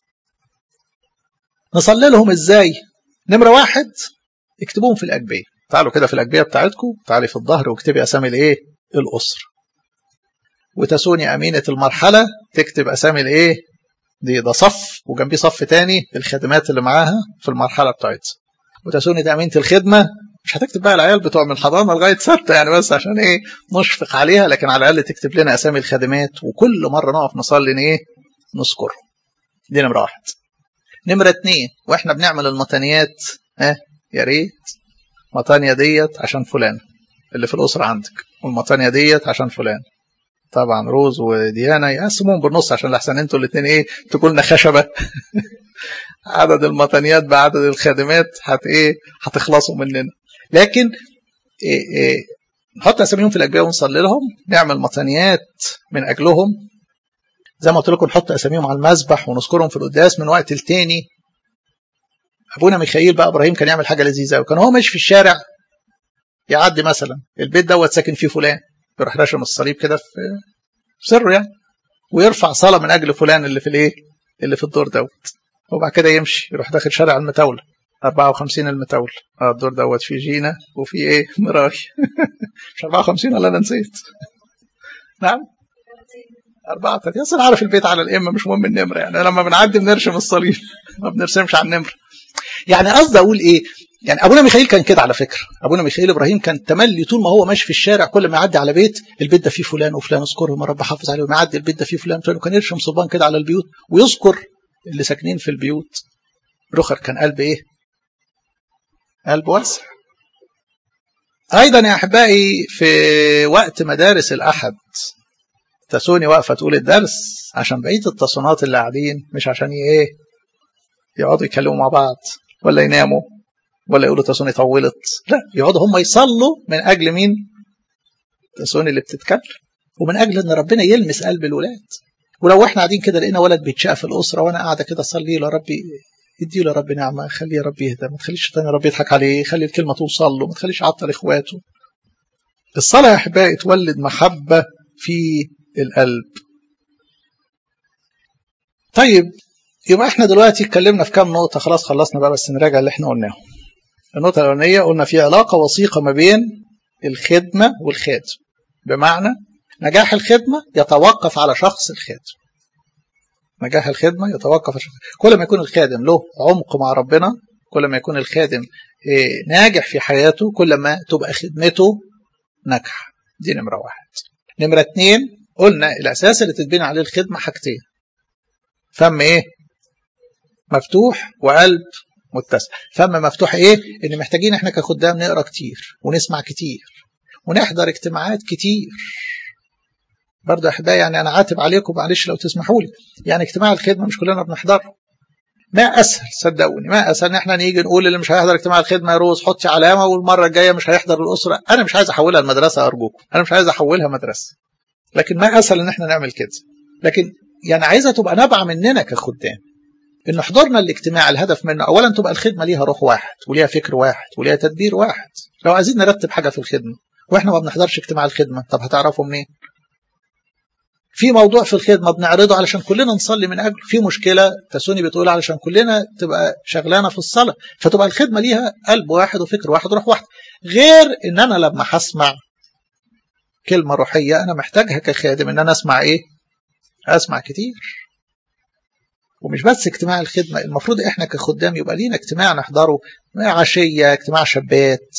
نصلي لهم ازاي؟ نمرة واحد اكتبوهم في الأجبية تعالوا كده في الأجبية بتاعتكم تعالي في الظهر واكتبي أسامي الإيه الأسرة وتسوني أمينة المرحلة تكتب أسامي الإيه دي ده صف وجنبيه صف تاني الخدمات اللي معاها في المرحلة بتاعتها وتسوني تأمينة الخدمة مش هتكتب بقى العيال بتوع من الحضانة لغاية ستة يعني بس عشان إيه نشفق عليها لكن على الأقل تكتب لنا أسامي الخادمات وكل مرة نقف نصلي إيه نذكرهم دي نمرة واحد نمرة اتنين واحنا بنعمل المتنيات ها يا ريت مطانية ديت عشان فلان اللي في الأسرة عندك والمطانية ديت عشان فلان طبعا روز وديانا يقسموهم بالنص عشان لحسن انتوا الاثنين ايه تكون خشبة عدد المطانيات بعدد الخادمات هت ايه هتخلصوا مننا لكن إيه إيه نحط اساميهم في الاجبيه ونصلي لهم نعمل مطانيات من اجلهم زي ما قلت لكم نحط اساميهم على المذبح ونذكرهم في القداس من وقت لتاني ابونا ميخائيل بقى ابراهيم كان يعمل حاجه لذيذه وكان هو ماشي في الشارع يعدي مثلا البيت دوت ساكن فيه فلان يروح راشم الصليب كده في سره يعني ويرفع صلاه من اجل فلان اللي في الايه اللي في الدور دوت وبعد كده يمشي يروح داخل شارع المتاوله 54 المتاول اه الدور دوت فيه جينا وفي ايه مراي مش 54 ولا انا نسيت نعم أربعة تلاتة أصل عارف البيت على الإم مش مهم النمرة يعني لما بنعدي بنرشم الصليب ما بنرسمش على النمرة يعني قصدي أقول إيه يعني أبونا ميخائيل كان كده على فكرة أبونا ميخائيل إبراهيم كان تملي طول ما هو ماشي في الشارع كل ما يعدي على بيت البيت ده فيه فلان وفلان اذكرهم رب حافظ عليهم يعدي البيت ده فيه فلان وفلان وكان يرشم صبان كده على البيوت ويذكر اللي ساكنين في البيوت رخر كان قلب إيه قلب واسع أيضا يا أحبائي في وقت مدارس الأحد تسوني واقفة تقول الدرس عشان بقية التصونات اللي قاعدين مش عشان إيه يقعدوا يتكلموا مع بعض ولا يناموا ولا يقولوا تسوني طولت لا يقعدوا هم يصلوا من أجل مين تسوني اللي بتتكلم ومن أجل أن ربنا يلمس قلب الولاد ولو احنا قاعدين كده لقينا ولد بيتشاء في الأسرة وأنا قاعدة كده أصلي له ربي ادي له رب نعمه خليه يا رب يهدى ما تخليش الشيطان يا رب يضحك عليه خلي الكلمه توصل له ما تخليش يعطل اخواته الصلاه يا احبائي تولد محبه في القلب طيب يبقى احنا دلوقتي اتكلمنا في كام نقطه خلاص خلصنا بقى بس نراجع اللي احنا قلناه النقطه الاولانيه قلنا في علاقه وثيقه ما بين الخدمه والخادم بمعنى نجاح الخدمه يتوقف على شخص الخادم نجاح الخدمة يتوقف عشان كل ما يكون الخادم له عمق مع ربنا كل ما يكون الخادم ناجح في حياته كل ما تبقى خدمته ناجحة دي نمرة واحد نمرة اتنين قلنا الأساس اللي تتبني عليه الخدمة حاجتين فم إيه مفتوح وقلب متسع فم مفتوح إيه إن محتاجين إحنا كخدام نقرأ كتير ونسمع كتير ونحضر اجتماعات كتير برضه احبائي يعني انا عاتب عليكم معلش لو تسمحوا لي يعني اجتماع الخدمه مش كلنا بنحضره ما اسهل صدقوني ما اسهل ان احنا نيجي نقول اللي مش هيحضر اجتماع الخدمه يا روز حطي علامه والمره الجايه مش هيحضر الاسره انا مش عايز احولها المدرسه ارجوكم انا مش عايز احولها مدرسه لكن ما اسهل ان احنا نعمل كده لكن يعني عايزها تبقى نابعه مننا كخدام ان حضورنا الاجتماع الهدف منه اولا تبقى الخدمه ليها روح واحد وليها فكر واحد وليها تدبير واحد لو عايزين نرتب حاجه في الخدمه واحنا ما بنحضرش اجتماع الخدمه طب هتعرفوا منين في موضوع في الخدمة بنعرضه علشان كلنا نصلي من أجله في مشكلة تسوني بتقول علشان كلنا تبقى شغلانة في الصلاة فتبقى الخدمة ليها قلب واحد وفكر واحد وروح واحد غير إن أنا لما هسمع كلمة روحية أنا محتاجها كخادم إن أنا أسمع إيه أسمع كتير ومش بس اجتماع الخدمة المفروض إحنا كخدام يبقى لينا اجتماع نحضره عشية اجتماع شابات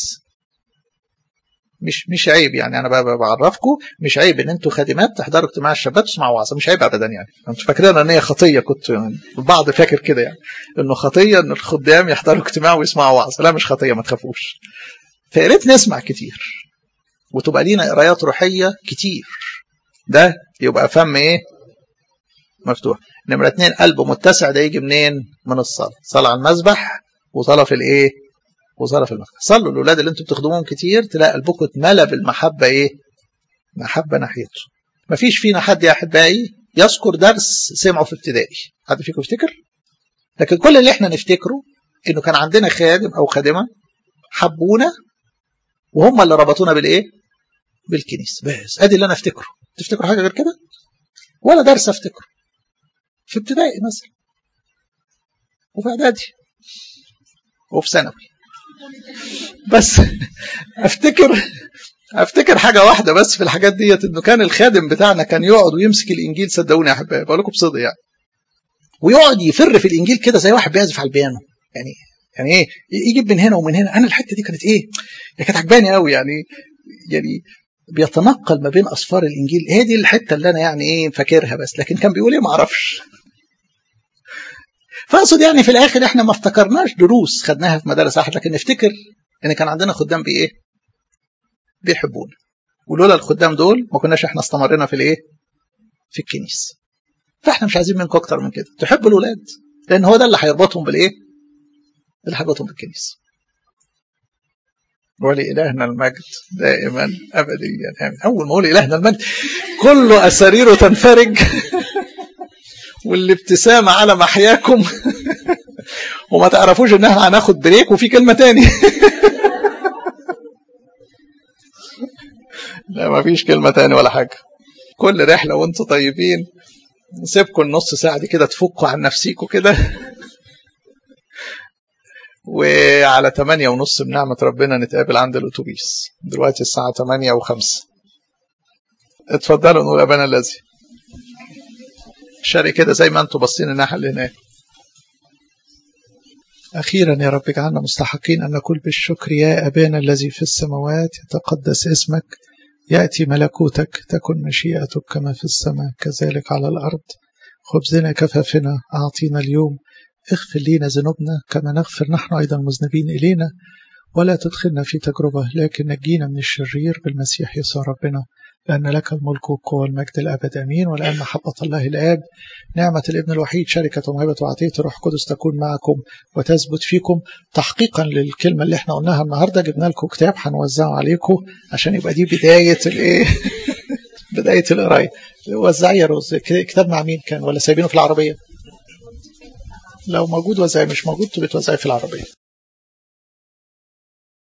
مش مش عيب يعني انا بعرفكم مش عيب ان انتوا خادمات تحضروا اجتماع الشباب تسمعوا وعظه مش عيب ابدا يعني انتوا فاكرين ان هي خطيه كنت يعني البعض فاكر كده يعني انه خطيه ان الخدام يحضروا اجتماع ويسمعوا وعظه لا مش خطيه ما تخافوش فيا ريت نسمع كتير وتبقى لينا قرايات روحيه كتير ده يبقى فم ايه مفتوح نمره اتنين قلب متسع ده يجي منين من الصلاه صلاه على المذبح وصلاه في الايه وصلاه في المذبح صلوا الاولاد اللي انتوا بتخدموهم كتير تلاقي قلبكم اتملى بالمحبه ايه محبه ناحيته مفيش فينا حد يا احبائي يذكر درس سمعه في ابتدائي حد فيكم يفتكر لكن كل اللي احنا نفتكره انه كان عندنا خادم او خادمه حبونا وهم اللي ربطونا بالايه بالكنيسه بس ادي اللي انا افتكره تفتكروا حاجه غير كده ولا درس افتكره في ابتدائي مثلا وفي اعدادي وفي ثانوي بس افتكر افتكر حاجه واحده بس في الحاجات ديت انه كان الخادم بتاعنا كان يقعد ويمسك الانجيل صدقوني يا احبائي بقول لكم بصدق يعني ويقعد يفر في الانجيل كده زي واحد بيعزف على البيانو يعني يعني ايه يجيب من هنا ومن هنا انا الحته دي كانت ايه كانت عجباني قوي يعني يعني بيتنقل ما بين اصفار الانجيل هي دي الحته اللي انا يعني ايه فاكرها بس لكن كان بيقول ايه ما اعرفش فاقصد يعني في الاخر احنا ما افتكرناش دروس خدناها في مدارس احد لكن نفتكر ان كان عندنا خدام بايه بيحبونا ولولا الخدام دول ما كناش احنا استمرنا في الايه في الكنيسه فاحنا مش عايزين منكم اكتر من كده تحبوا الاولاد لان هو ده اللي هيربطهم بالايه اللي هيربطهم بالكنيسه ولإلهنا المجد دائما أبديا آمين أول ما أقول إلهنا المجد كل أساريره تنفرج والابتسامة على محياكم وما تعرفوش ان احنا هناخد بريك وفي كلمة تاني لا ما فيش كلمة تاني ولا حاجة كل رحلة وانتوا طيبين نسيبكم النص ساعة دي كده تفكوا عن نفسيكم كده وعلى 8 ونص بنعمة ربنا نتقابل عند الأتوبيس دلوقتي الساعة 8 وخمسة اتفضلوا نقول أبانا الذي شاري كده زي ما انتوا باصين الناحية اللي هناك أخيرا يا رب اجعلنا مستحقين أن نقول بالشكر يا أبانا الذي في السماوات يتقدس اسمك يأتي ملكوتك تكن مشيئتك كما في السماء كذلك على الأرض خبزنا كفافنا أعطينا اليوم اغفر لنا ذنوبنا كما نغفر نحن أيضا مذنبين إلينا ولا تدخلنا في تجربة لكن نجينا من الشرير بالمسيح يسوع ربنا لأن لك الملك والقوة والمجد الأبد أمين والآن محبة الله الآب نعمة الابن الوحيد شركة ومهبة وعطية الروح القدس تكون معكم وتثبت فيكم تحقيقا للكلمة اللي احنا قلناها النهاردة جبنا لكم كتاب هنوزعه عليكم عشان يبقى دي بداية الايه بداية القراية وزعيه يا روز كتاب مع مين كان ولا سايبينه في العربية لو موجود وزعي مش موجود تبقى توزعي في العربية